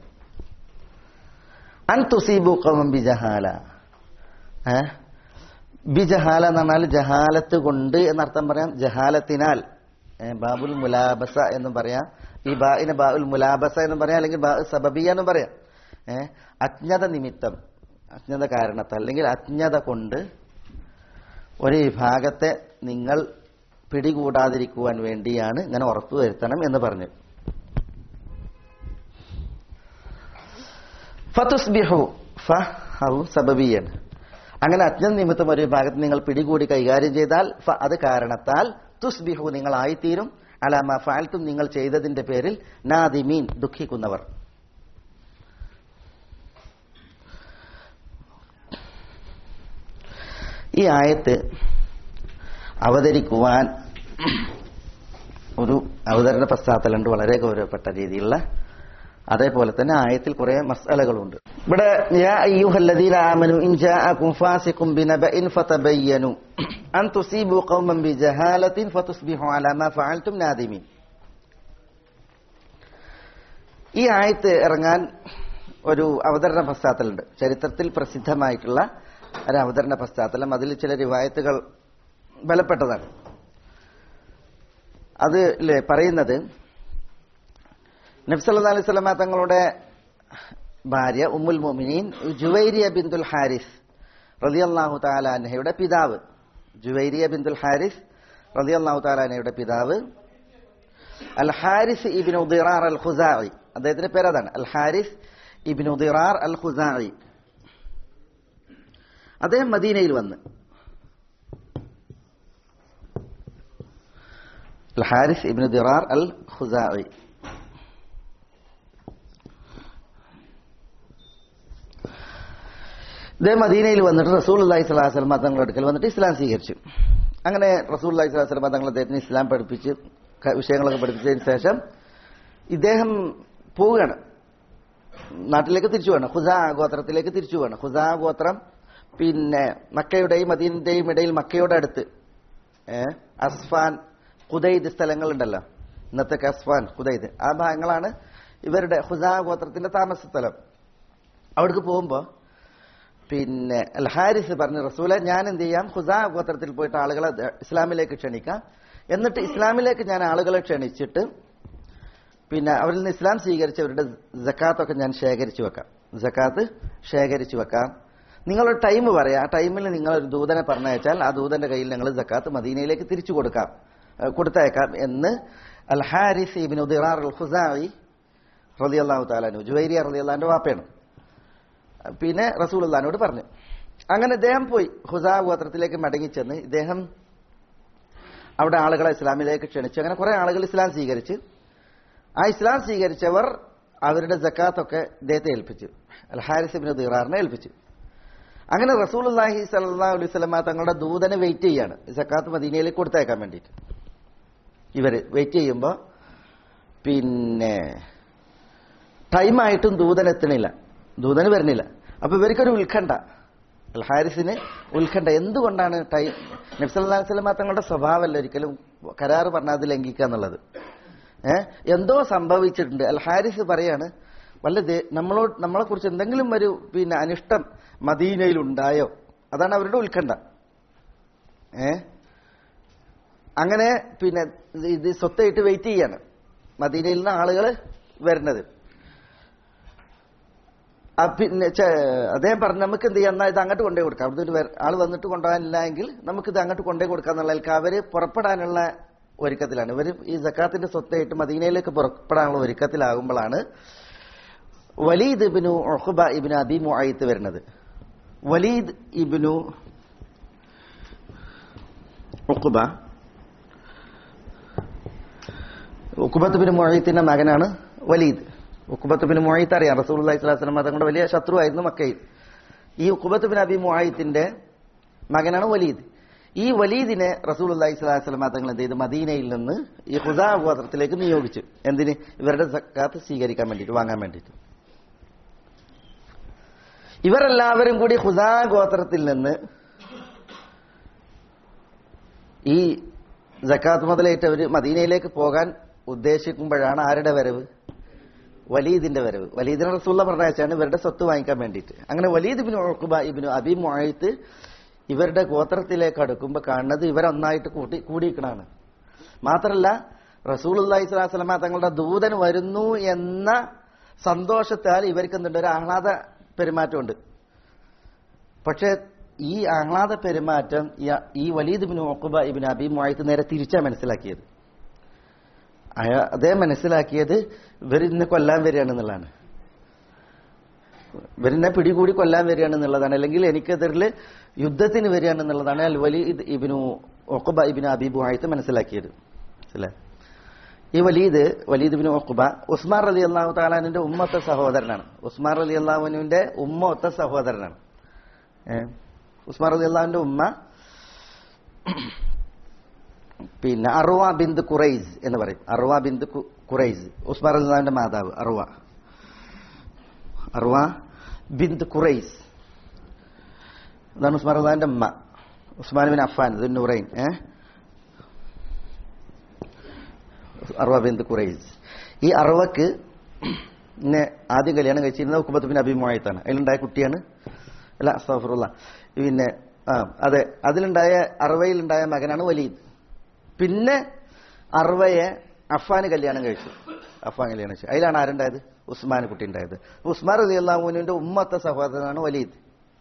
B: അൻ തുസീബു ഖൗമൻ ബിജഹാല ഏ ബിജഹാല എന്ന് പറഞ്ഞാൽ ജഹാലത്ത് കൊണ്ട് എന്നർത്ഥം പറയാം ജഹാലത്തിനാൽ ഏ, ബാബുൽ മുലാബസ എന്നും പറയാം ഈ ബാഇനെ ബാ ഉൽ മുലാബസ എന്ന് പറയാം അല്ലെങ്കിൽ ബാ സബബിയ എന്ന് പറയാം ഏ അജ്ഞത നിമിത്തം അജ്ഞത കാരണത്താൽ അല്ലെങ്കിൽ അജ്ഞത കൊണ്ട് ഒരു വിഭാഗത്തെ നിങ്ങൾ പിടികൂടാതിരിക്കുവാൻ വേണ്ടിയാണ് ഇങ്ങനെ ഉറപ്പുവരുത്തണം എന്ന് പറഞ്ഞു ഫതുസ്ബിഹു ഫ ഹു സബബിയാണ് അങ്ങനെ അജ്ഞ നിമിത്തം ഒരു വിഭാഗത്ത് നിങ്ങൾ പിടികൂടി കൈകാര്യം ചെയ്താൽ ഫ അത് കാരണത്താൽ തുസ്ബിഹു നിങ്ങൾ ആയിത്തീരും അലാമ ഫാൽത്തും നിങ്ങൾ ചെയ്തതിന്റെ പേരിൽ നാദിമീൻ ദുഃഖിക്കുന്നവർ ഈ ആയത്ത് അവതരിക്കുവാൻ ഒരു അവതരണ പശ്ചാത്തലമുണ്ട് വളരെ ഗൗരവപ്പെട്ട രീതിയിലുള്ള അതേപോലെ തന്നെ ആയത്തിൽ കുറെ മസാലകളുണ്ട് ഇവിടെ യാ അയ്യുഹല്ലദീന ആമനു ഇൻ ജാഅകും ഫാസിഖും ബിനബഇൻ ഫതബയ്യനു അൻ തുസീബു ഖൗമൻ ബിജഹാലത്തിൻ ഫതുസ്ബിഹു അലാ മാ ഫഅൽതും നാദിമീൻ ഈ ആയത്ത് ഇറങ്ങാൻ ഒരു അവതരണ പശ്ചാത്തലമുണ്ട് ചരിത്രത്തിൽ പ്രസിദ്ധമായിട്ടുള്ള ഒരു അവതരണ പശ്ചാത്തലം അതിൽ ചില റിവായത്തുകൾ ബലപ്പെട്ടതാണ് അത് ല്ലേ പറയുന്നത് നബ്സല്ലാ അലൈഹി സ്വലമ തങ്ങളുടെ ഭാര്യ ഉമ്മുൽ മൊമിനീൻ ജുവൈരിയ ബിന്ദുൽ ഹാരിസ് റളിയല്ലാഹു താലാൻഹയുടെ പിതാവ് ജുവൈരിയ ബിന്ദുൽ ഹാരിസ് റളിയല്ലാഹു താലാൻഹയുടെ പിതാവ് അൽ ഹാരിസ് ഇബിൻ ഉദിറാർ അൽ ഖുസായി അദ്ദേഹത്തിന്റെ പേര് അതാണ് അൽ ഹാരിസ് ഇബിൻ ഉദിറാർ അൽ ഖുസായി അദ്ദേഹം മദീനയിൽ വന്ന് അൽ ഹാരിസ് ഇബിൻ ദിറാർ അൽ ഖുസായി ഇദ്ദേഹം മദീനയിൽ വന്നിട്ട് റസൂൽ അള്ളഹി സ്വലാഹു വസ്ലമ തങ്ങളുടെ അടുക്കൽ വന്നിട്ട് ഇസ്ലാം സ്വീകരിച്ചു അങ്ങനെ റസൂൽ അള്ളഹി സ്വലാഹു വസ്ലമ തങ്ങൾ അദ്ദേഹത്തിന് ഇസ്ലാം പഠിപ്പിച്ച് ക- വിഷയങ്ങളൊക്കെ പഠിപ്പിച്ചതിന് ശേഷം ഇദ്ദേഹം പോവുകയാണ് നാട്ടിലേക്ക് തിരിച്ചു വേണം ഖുസാ ഗോത്രത്തിലേക്ക് തിരിച്ചു വേണം ഖുസാ ഗോത്രം പിന്നെ മക്കയുടെയും മദീനന്റെയും ഇടയിൽ മക്കയുടെ അടുത്ത് ഏ, അസ്ഫാൻ കുദൈദ് സ്ഥലങ്ങളുണ്ടല്ലോ ഇന്നത്തെ അസ്ഫാൻ കുദൈദ് ആ ഭാഗങ്ങളാണ് ഇവരുടെ ഖുസാ ഗോത്രത്തിന്റെ താമസ സ്ഥലം അവിടേക്ക് പോകുമ്പോ പിന്നെ അൽ ഹാരിസ് പറഞ്ഞു റസൂലെ ഞാൻ എന്ത് ചെയ്യാം ഖുസാ ഗോത്രത്തിൽ പോയിട്ട് ആളുകളെ ദ- ഇസ്ലാമിലേക്ക് ക്ഷണിക്കാം എന്നിട്ട് ഇസ്ലാമിലേക്ക് ഞാൻ ആളുകളെ ക്ഷണിച്ചിട്ട് പിന്നെ അവരിൽ നിന്ന് ഇസ്ലാം സ്വീകരിച്ചവരുടെ ജക്കാത്തൊക്കെ ഞാൻ ശേഖരിച്ചു വെക്കാം ജക്കാത്ത് ശേഖരിച്ചു വെക്കാം നിങ്ങളൊരു ടൈം പറയാം ആ ടൈമിൽ നിങ്ങൾ ഒരു ദൂതനെ പറഞ്ഞയച്ചാൽ ആ ദൂതന്റെ കയ്യിൽ ഞങ്ങൾ ജക്കാത്ത് മദീനയിലേക്ക് തിരിച്ചു കൊടുക്കാം ഏഹ് കൊടുത്തയക്കാം എന്ന് അൽ ഹാരിസ് ഇബിൻ ഉദിറാർ അൽ ഖുസായി റളിയല്ലാഹു താലാനു ജുവൈരിയ റളിയല്ലാഹുവിന്റെ വാപ്പയാണ് പിന്നെ റസൂലുള്ളാഹിനോട് പറഞ്ഞു അങ്ങനെ ഇദ്ദേഹം പോയി ഹുസാ ഗോത്രത്തിലേക്ക് മടങ്ങിച്ചെന്ന് ഇദ്ദേഹം അവിടെ ആളുകളെ ഇസ്ലാമിലേക്ക് ക്ഷണിച്ചു അങ്ങനെ കുറെ ആളുകൾ ഇസ്ലാം സ്വീകരിച്ച് ആ ഇസ്ലാം സ്വീകരിച്ചവർ അവരുടെ ജക്കാത്തൊക്കെ ഇദ്ദേഹത്തെ ഏൽപ്പിച്ചു അൽ ഹാരിസ് ബിൻ ദിറാറിനെ ഏൽപ്പിച്ചു അങ്ങനെ റസൂലുള്ളാഹി സല്ലല്ലാഹു അലൈഹി വസല്ലമ തങ്ങളുടെ ദൂതനെ വെയിറ്റ് ചെയ്യാണ് ജക്കാത്ത് മദീനയിലേക്ക് കൊടുത്തയക്കാൻ വേണ്ടിയിട്ട് ഇവര് വെയിറ്റ് ചെയ്യുമ്പോ പിന്നെ ടൈമായിട്ടും ദൂതൻ എത്തണില്ല ദൂതന് വരുന്നില്ല അപ്പൊ ഇവർക്കൊരു ഉത്കണ്ഠ അൽ ഹാരിസിന് ഉത്കണ്ഠ എന്തുകൊണ്ടാണ് ടൈം നബ്സല്ലാ വസ്ലമ തങ്ങളുടെ സ്വഭാവമല്ല ഒരിക്കലും കരാറ് പറഞ്ഞാൽ അത് ലംഘിക്കുക എന്നുള്ളത് ഏഹ് എന്തോ സംഭവിച്ചിട്ടുണ്ട് അൽ ഹാരിസ് പറയാണ് വല്ല ദേ- നമ്മളോട് നമ്മളെ കുറിച്ച് എന്തെങ്കിലും ഒരു പിന്നെ അനിഷ്ടം മദീനയിൽ ഉണ്ടായോ അതാണ് അവരുടെ ഉത്കണ്ഠ ഏ അങ്ങനെ പിന്നെ ഇത് സ്വത്തായിട്ട് വെയിറ്റ് ചെയ്യാണ് മദീനയിൽ നിന്ന് ആളുകൾ വരുന്നത് ആ പിന്നെ ചെ- അദ്ദേഹം പറഞ്ഞു നമുക്ക് എന്ത് ചെയ്യാം എന്നാ ഇത് അങ്ങോട്ട് കൊണ്ടേ കൊടുക്കാം അവിടുന്ന് ഒരു വര- ആള് വന്നിട്ട് കൊണ്ടുപോകാനില്ല എങ്കിൽ നമുക്ക് ഇത് അങ്ങോട്ട് കൊണ്ടേ കൊടുക്കാം എന്നുള്ളതിൽ അവര് പുറപ്പെടാനുള്ള ഒരുക്കത്തിലാണ് ഇവർ ഈ സക്കാത്തിന്റെ സ്വത്തായിട്ട് മദീനയിലേക്ക് പുറപ്പെടാനുള്ള ഒരുക്കത്തിലാകുമ്പോഴാണ് വലീദ് ഇബിനു ഒഹുബ ഇബിന് അബി മുഅയ്ത്ത് വരുന്നത് വലീദ് ഇബിനു ഉഖുബ ഉഖുബത്ത് ബിൻ മുഅയ്ത്തിന്റെ മകനാണ് വലീദ് ഉഖുബത്ത് ബിൻ മുഅയ്ത്ത് അറിയാം റസൂലുള്ളാഹി സ്വല്ലല്ലാഹു അലൈഹി വസല്ലം തങ്ങളുടെ വലിയ ശത്രുവായിരുന്നു മക്കയിൽ ഈ ഉഖുബത്ത് ബിൻ അബി മുഅയ്ത്തിന്റെ മകനാണ് വലീദ് ഈ വലീദിനെ റസൂലുള്ളാഹി സ്വല്ലല്ലാഹു അലൈഹി വസല്ലം തങ്ങൾ എന്ത് ചെയ്തു മദീനയിൽ നിന്ന് ഈ ഖുസാ ഗോത്രത്തിലേക്ക് നിയോഗിച്ചു എന്തിന് ഇവരുടെ സക്കാത്ത് സ്വീകരിക്കാൻ വേണ്ടിയിട്ട് വാങ്ങാൻ വേണ്ടിയിട്ട് ഇവരെല്ലാവരും കൂടി ഖുസാ ഗോത്രത്തിൽ നിന്ന് ഈ ജക്കാത്ത് മുതലേറ്റ് അവർ മദീനയിലേക്ക് പോകാൻ ഉദ്ദേശിക്കുമ്പോഴാണ് ആരുടെ വരവ് വലീദിന്റെ വരവ് വലീദിനെ റസൂള്ള പറഞ്ഞയച്ചാണ് ഇവരുടെ സ്വത്ത് വാങ്ങിക്കാൻ വേണ്ടിയിട്ട് അങ്ങനെ വലീദ് ഇബിന് ഉഖുബ ഇബിന് അബി മുഅയ്ത്ത് ഇവരുടെ ഗോത്രത്തിലേക്ക് അടുക്കുമ്പോൾ കാണുന്നത് ഇവരൊന്നായിട്ട് കൂട്ടി കൂടിയിക്കണാണ് മാത്രല്ല റസൂൽ അള്ളാഹി സ്വലാസ്ലമ തങ്ങളുടെ ദൂതൻ വരുന്നു എന്ന സന്തോഷത്താൽ ഇവർക്ക് എന്തുണ്ട് ഒരു ആഹ്ലാദ പെരുമാറ്റമുണ്ട് പക്ഷേ ഈ ആഹ്ലാദ പെരുമാറ്റം ഈ- ഈ വലീദ് ബിൻ ഒക്കുബ ഇബിൻ അബി മുആയിത്ത് നേരെ തിരിച്ചാ മനസ്സിലാക്കിയത് അയാ അദ്ദേഹം മനസ്സിലാക്കിയത് ഇവരിന്നെ കൊല്ലാൻ വരികയാണെന്നുള്ളതാണ് ഇവരിന്നെ പിടികൂടി കൊല്ലാൻ വരികയാണെന്നുള്ളതാണ് അല്ലെങ്കിൽ എനിക്കെതിരിൽ യുദ്ധത്തിന് വരികയാണെന്നുള്ളതാണ് അൽ വലീദ് ഇബിനു ഒക്കുബ ഇബിൻ അബി മുആയിത്ത് മനസ്സിലാക്കിയത് മനസ്സിലായി ഈ വലീദ് വലീദ് ബിൻ ഒക്കുബ ഉസ്മാൻ റലി അള്ളാഹു താലാനിന്റെ ഉമ്മത്തെ സഹോദരനാണ് ഉസ്മാൻ റലി അള്ളാഹുവിന്റെ ഉമ്മ ഒത്ത സഹോദരനാണ് ഏ? ഉസ്മാൻ റലി അള്ളാഹുവിന്റെ ഉമ്മ പിന്നെ അറുവ ബിന്ദ് ഖുറൈസ് എന്ന് പറയും അറുവ ബിന്ദ് കു- ഖുറൈസ് ഉസ്മാൻ റലി അള്ളാഹുവിന്റെ മാതാവ് അറുവ അറുവ ബിന്ദ് ഖുറൈസ് അതാണ് ഉസ്മാൻ റലി അള്ളാഹുവിന്റെ ഉമ്മ ഉസ്മാൻ ബിൻ അഫാൻ ദുന്നുറൈൻ ഏഹ് അറുവ ബിന്ദ് ഖുറൈസ് ഈ അറുവക്ക് എന്നെ ആദ്യം കല്യാണം കഴിച്ചിരുന്നത് ഉക്കുബത്ത് ബിൻ അഭിമോയത്താണ് അതിലുണ്ടായ കുട്ടിയാണ് അല്ല അസ്താഫറുള്ള പിന്നെ ആ അതെ അതിലുണ്ടായ അറുവയിലുണ്ടായ മകനാണ് വലീദ് പിന്നെ അറുവയെ അഫാന് കല്യാണം കഴിച്ചു അഫാൻ കല്യാണം കഴിച്ചു അതിലാണ് ആരുണ്ടായത് ഉസ്മാൻ കുട്ടി ഉണ്ടായത് ഉസ്മാൻ റലി അള്ളാഹുവിന്റെ ഉമ്മത്തെ സഹോദരനാണ് വലീദ്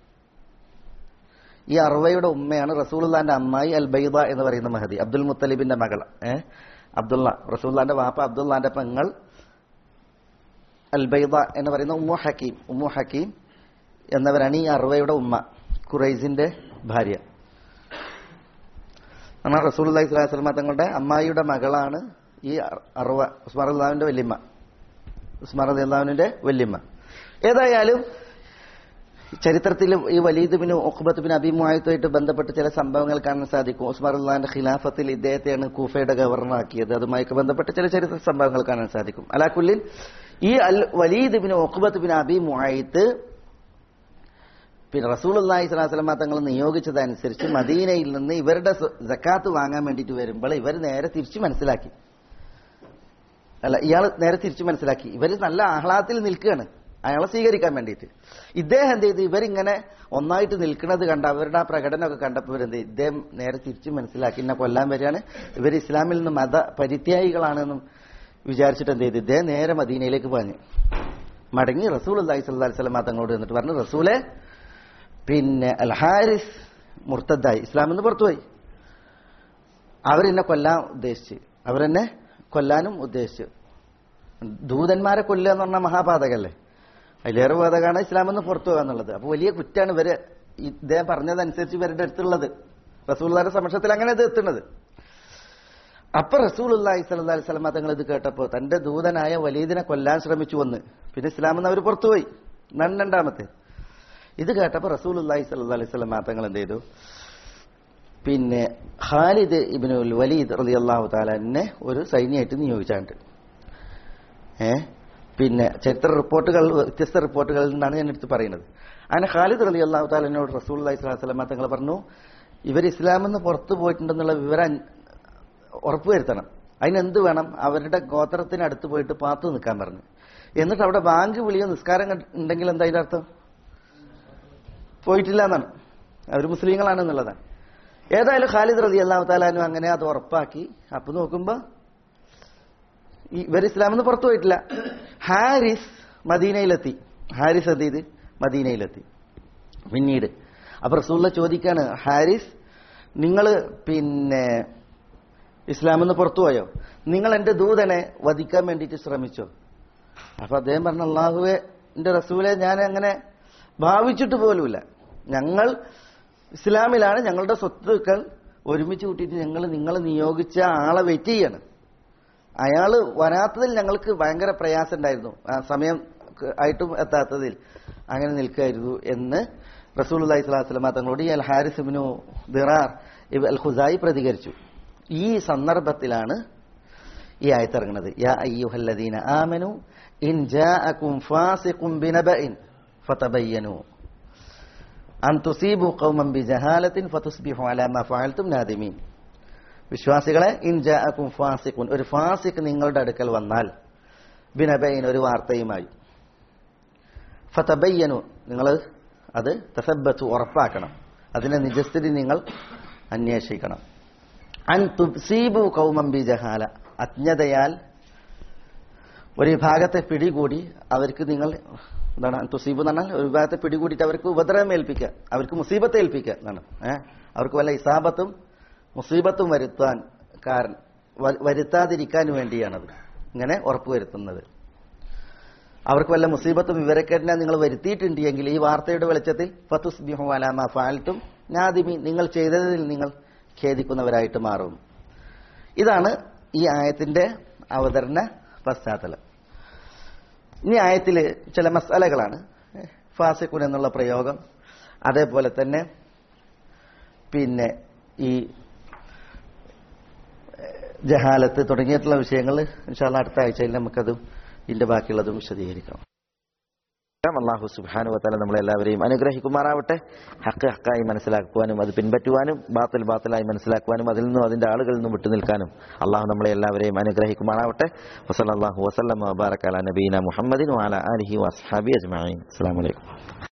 B: ഈ അറുവയുടെ ഉമ്മയാണ് റസൂലുള്ളാന്റെ അമ്മായി അൽ ബൈദ എന്ന് പറയുന്ന മഹദി അബ്ദുൽ മുത്തലിബിന്റെ മകൾ ഏ അബ്ദുള്ള റസൂലുള്ളാന്റെ വാപ്പ അബ്ദുള്ളാന്റെ പെങ്ങൾ അൽ ബൈദ എന്ന് പറയുന്ന ഉമ്മു ഹക്കീം ഉമ്മു ഹക്കീം എന്നവരാണ് ഈ അറുവയുടെ ഉമ്മ ഖുറൈസിന്റെ ഭാര്യ എന്നാൽ റസൂൽ അള്ളഹി സ്വലാഹു വസ്ലമ തങ്ങളുടെ അമ്മായിയുടെ മകളാണ് ഈ അറുവ ഉസ്മാർ അള്ളാഹുവിന്റെ വല്യമ്മ ഉസ്മാർ അള്ളാഹുവിന്റെ വല്യമ്മ ഏതായാലും ചരിത്രത്തിൽ ഈ വലീദ് ബിൻ ഉഖ്ബത്ത് ബിൻ അബിമുമായത്തുമായിട്ട് ബന്ധപ്പെട്ട് ചില സംഭവങ്ങൾ കാണാൻ സാധിക്കും ഉസ്മാർ അള്ളാഹിന്റെ ഖിലാഫത്തിൽ ഇദ്ദേഹത്തെയാണ് കൂഫയുടെ ഗവർണറാക്കിയത് അതുമായൊക്കെ ബന്ധപ്പെട്ട് ചില ചരിത്ര സംഭവങ്ങൾ കാണാൻ സാധിക്കും അലാക്കുല്ലിൻ ഈ അൽ വലീദ് ബിൻ ഉഖ്ബത്ത് ബിൻ അബി മുആയിത്ത് പിന്നെ റസൂൽ അള്ളാഹി സ്വലാസ്ലമ തങ്ങൾ നിയോഗിച്ചതനുസരിച്ച് മദീനയിൽ നിന്ന് ഇവരുടെ ജക്കാത്ത് വാങ്ങാൻ വേണ്ടിയിട്ട് വരുമ്പോൾ ഇവർ നേരെ തിരിച്ചു മനസ്സിലാക്കി അല്ല ഇയാൾ നേരെ തിരിച്ചു മനസ്സിലാക്കി ഇവർ നല്ല ആഹ്ലാദത്തിൽ നിൽക്കുകയാണ് അയാളെ സ്വീകരിക്കാൻ വേണ്ടിയിട്ട് ഇദ്ദേഹം എന്ത് ചെയ്തു ഇവരിങ്ങനെ ഒന്നായിട്ട് നിൽക്കുന്നത് കണ്ട് അവരുടെ ആ പ്രകടനമൊക്കെ കണ്ടപ്പോൾ ഇവരെന്ത് ചെയ്തു? ഇദ്ദേഹം നേരെ തിരിച്ചു മനസ്സിലാക്കി എന്നെ കൊല്ലാൻ വരികയാണ് ഇവർ ഇസ്ലാമിൽ നിന്ന് മത പരിത്യാഗികളാണെന്നും വിചാരിച്ചിട്ട് എന്ത് ചെയ്തു ഇദ്ദേഹം നേരെ മദീനയിലേക്ക് പറഞ്ഞു മടങ്ങി റസൂൽ അള്ളാഹി സ്വല്ലാ വസ്ലം തങ്ങളോട് എന്നിട്ട് പറഞ്ഞു റസൂലെ പിന്നെ അൽ ഹാരിസ് മുർത്തദ്ദായി ഇസ്ലാമിൽ നിന്ന് പുറത്തുപോയി അവരെന്നെ കൊല്ലാൻ ഉദ്ദേശിച്ച് അവരെന്നെ കൊല്ലാനും ഉദ്ദേശിച്ചു ദൂതന്മാരെ കൊല്ലുക എന്ന് പറഞ്ഞാൽ മഹാപാതകല്ലേ അതിലേറെ പാതകമാണ് ഇസ്ലാമിൽ നിന്ന് പുറത്തു പോകുക എന്നുള്ളത് അപ്പൊ വലിയ കുറ്റാണ് ഇവര് ഇദ്ദേഹം പറഞ്ഞതനുസരിച്ച് ഇവരുടെ അടുത്തുള്ളത് റസൂള്ളാരുടെ സമക്ഷത്തിൽ അങ്ങനെ ഇത് എത്തുന്നത് അപ്പൊ റസൂൽ അള്ളാഹി സ്വല്ലാ അലൈഹി സ്വലമ തങ്ങൾ ഇത് കേട്ടപ്പോ തന്റെ ദൂതനായ വലീദിനെ കൊല്ലാൻ ശ്രമിച്ചു വന്ന് പിന്നെ ഇസ്ലാമിൽ നിന്ന് അവർ പുറത്തുപോയി എന്നാണ് രണ്ടാമത്തെ ഇത് കേട്ടപ്പോ റസൂൽ അള്ളാഹി സ്വല്ലാ അലൈഹി സ്വലമ തങ്ങൾ എന്ത് ചെയ്തു പിന്നെ ഖാലിദ് ഇബിനുൽ വലീദ് റലി അള്ളാഹു താലാനെ ഒരു സൈന്യമായിട്ട് നിയോഗിച്ചാണ്ട് ഏ പിന്നെ ചരിത്ര റിപ്പോർട്ടുകൾ വ്യത്യസ്ത റിപ്പോർട്ടുകളിൽ നിന്നാണ് ഞാൻ എടുത്ത് പറയുന്നത് അങ്ങനെ ഖാലിദ് റലി അള്ളാഹു താലിനോട് റസൂൽ അള്ളഹി സ്വലാഹു സ്വലമ തങ്ങൾ പറഞ്ഞു ഇവർ ഇസ്ലാമിൽ നിന്ന് പുറത്തു പോയിട്ടുണ്ടെന്നുള്ള വിവരം ഉറപ്പുവരുത്തണം അതിനെന്ത് വേണം അവരുടെ ഗോത്രത്തിനടുത്ത് പോയിട്ട് പാത്തു നിൽക്കാൻ പറഞ്ഞു എന്നിട്ട് അവിടെ ബാങ്ക് വിളിയോ നിസ്കാരം കണ്ട് ഉണ്ടെങ്കിൽ എന്താ അതിന്റെ അർത്ഥം പോയിട്ടില്ല എന്നാണ് അവർ മുസ്ലിങ്ങളാണെന്നുള്ളതാണ് ഏതായാലും ഖാലിദ് റതി അള്ളാഹു താലാനും അങ്ങനെ അത് ഉറപ്പാക്കി അപ്പൊ നോക്കുമ്പോ ഈ ഇവർ ഇസ്ലാമിൽ നിന്ന് പുറത്തു പോയിട്ടില്ല ഹാരിസ് മദീനയിലെത്തി ഹാരിസ് എന്ത് ചെയ്ത് മദീനയിലെത്തി പിന്നീട് അപ്പൊ റസൂള്ള ചോദിക്കാണ് ഹാരിസ് നിങ്ങൾ പിന്നെ ഇസ്ലാമിൽ നിന്ന് പുറത്തു പോയോ നിങ്ങൾ എന്റെ ദൂതനെ വധിക്കാൻ വേണ്ടിയിട്ട് ശ്രമിച്ചോ അപ്പൊ അദ്ദേഹം പറഞ്ഞ അള്ളാഹുവെ എന്റെ റസൂലെ ഞാൻ അങ്ങനെ ഭാവിച്ചിട്ട് പോലുമില്ല ഞങ്ങൾ ഇസ്ലാമിലാണ് ഞങ്ങളുടെ സ്വത്തുക്കൾ ഒരുമിച്ച് കൂട്ടിയിട്ട് ഞങ്ങൾ നിങ്ങൾ നിയോഗിച്ച ആളെ വെയിറ്റ് ചെയ്യാണ് അയാൾ വരാത്തതിൽ ഞങ്ങൾക്ക് ഭയങ്കര പ്രയാസം ഉണ്ടായിരുന്നു ആ സമയം ആയിട്ടും എത്താത്തതിൽ അങ്ങനെ നിൽക്കായിരുന്നു എന്ന് റസൂൽ അലൈഹി സ്വലാസ്ലമ തങ്ങളോട് ഈ അൽ ഹാരിസ് ഇബ്നു ദിറാർ ഇബ് അൽ ഖുസായി പ്രതികരിച്ചു ഈ സന്ദർഭത്തിലാണ് ഈ ആയത്തിറങ്ങുന്നത് യാ അയ്യുഹല്ലദീന ആമനു ഇൻ ജാഅകും ഫാസിഖും ബിനബഇൻ ഫതബയ്യനു അൻ തുസീബു ഖൗമൻ ബിജഹാലത്തിൻ ഫതുസ്ബിഹു അലാ മാ ഫഅൽതും നാദിമീൻ വിശ്വാസികളെ ഇൻ ജാഅകും ഫാസിഖുൻ ഒരു ഫാസിഖ് നിങ്ങളുടെ അടുക്കൽ വന്നാൽ ബിനബൈൻ ഒരു വാർത്തയുമായി ഫതബയ്യനു നിങ്ങൾ അത് തസബത്തു ഉറപ്പാക്കണം അതിന്റെ നിജസ്ഥിതി നിങ്ങൾ അന്വേഷിക്കണം അൻ തുസീബു കൗമം ബി ജഹാല അജ്ഞതയാൽ ഒരു വിഭാഗത്തെ പിടികൂടി അവർക്ക് നിങ്ങൾ എന്താണ് തുസീബ് എന്ന് പറഞ്ഞാൽ ഒരു വിഭാഗത്തെ പിടികൂടിയിട്ട് അവർക്ക് ഉപദ്രവം ഏൽപ്പിക്കുക അവർക്ക് മുസീബത്ത് ഏൽപ്പിക്കുക എന്നാണ് ഏഹ് അവർക്ക് വല്ല ഇസാബത്തും മുസീബത്തും വരുത്താൻ കാരണം വ- വരുത്താതിരിക്കാൻ വേണ്ടിയാണത് ഇങ്ങനെ ഉറപ്പുവരുത്തുന്നത് അവർക്ക് വല്ല മുസീബത്തും വിവരക്കേടിനെ നിങ്ങൾ വരുത്തിയിട്ടുണ്ട് എങ്കിൽ ഈ വാർത്തയുടെ വെളിച്ചത്തിൽ ഫത്തുസ്ബിഹു അലാമ ഫാൽത്തും നാദിമി നിങ്ങൾ ചെയ്തതിൽ നിങ്ങൾ ഖേദിക്കുന്നവരായിട്ട് മാറും ഇതാണ് ഈ ആയത്തിന്റെ അവതരണ പശ്ചാത്തലം ഇനി ആയത്തിൽ ചില മസാലകളാണ് ഫാസിഖുൻ എന്നുള്ള പ്രയോഗം അതേപോലെ തന്നെ പിന്നെ ഈ ജഹാലത്ത് തുടങ്ങിയിട്ടുള്ള വിഷയങ്ങൾ ഇൻഷാല്ല അടുത്ത ആഴ്ചയിൽ നമുക്കതും ഇതിന്റെ ബാക്കിയുള്ളതും വിശദീകരിക്കാം അള്ളാഹു സുബാനു വത്താല നമ്മളെല്ലാവരെയും അനുഗ്രഹിക്കുമാറാവട്ടെ ഹക്ക് ഹക്കായി മനസ്സിലാക്കുവാനും അത് പിൻപറ്റുവാനും ബാത്തിൽ ബാത്തിലായി മനസ്സിലാക്കുവാനും അതിൽ നിന്നും അതിന്റെ ആളുകളിൽ നിന്നും വിട്ടുനിൽക്കാനും അള്ളാഹു നമ്മളെ എല്ലാവരെയും അനുഗ്രഹിക്കുമാറാവട്ടെ വസല്ലാഹു വസ്ലം വബാറക്കാല നബീന മുഹമ്മദിൻ വാല അലഹി വസ്ഹാബി അജ്മാൻ അസ്സാം വലൈക്കും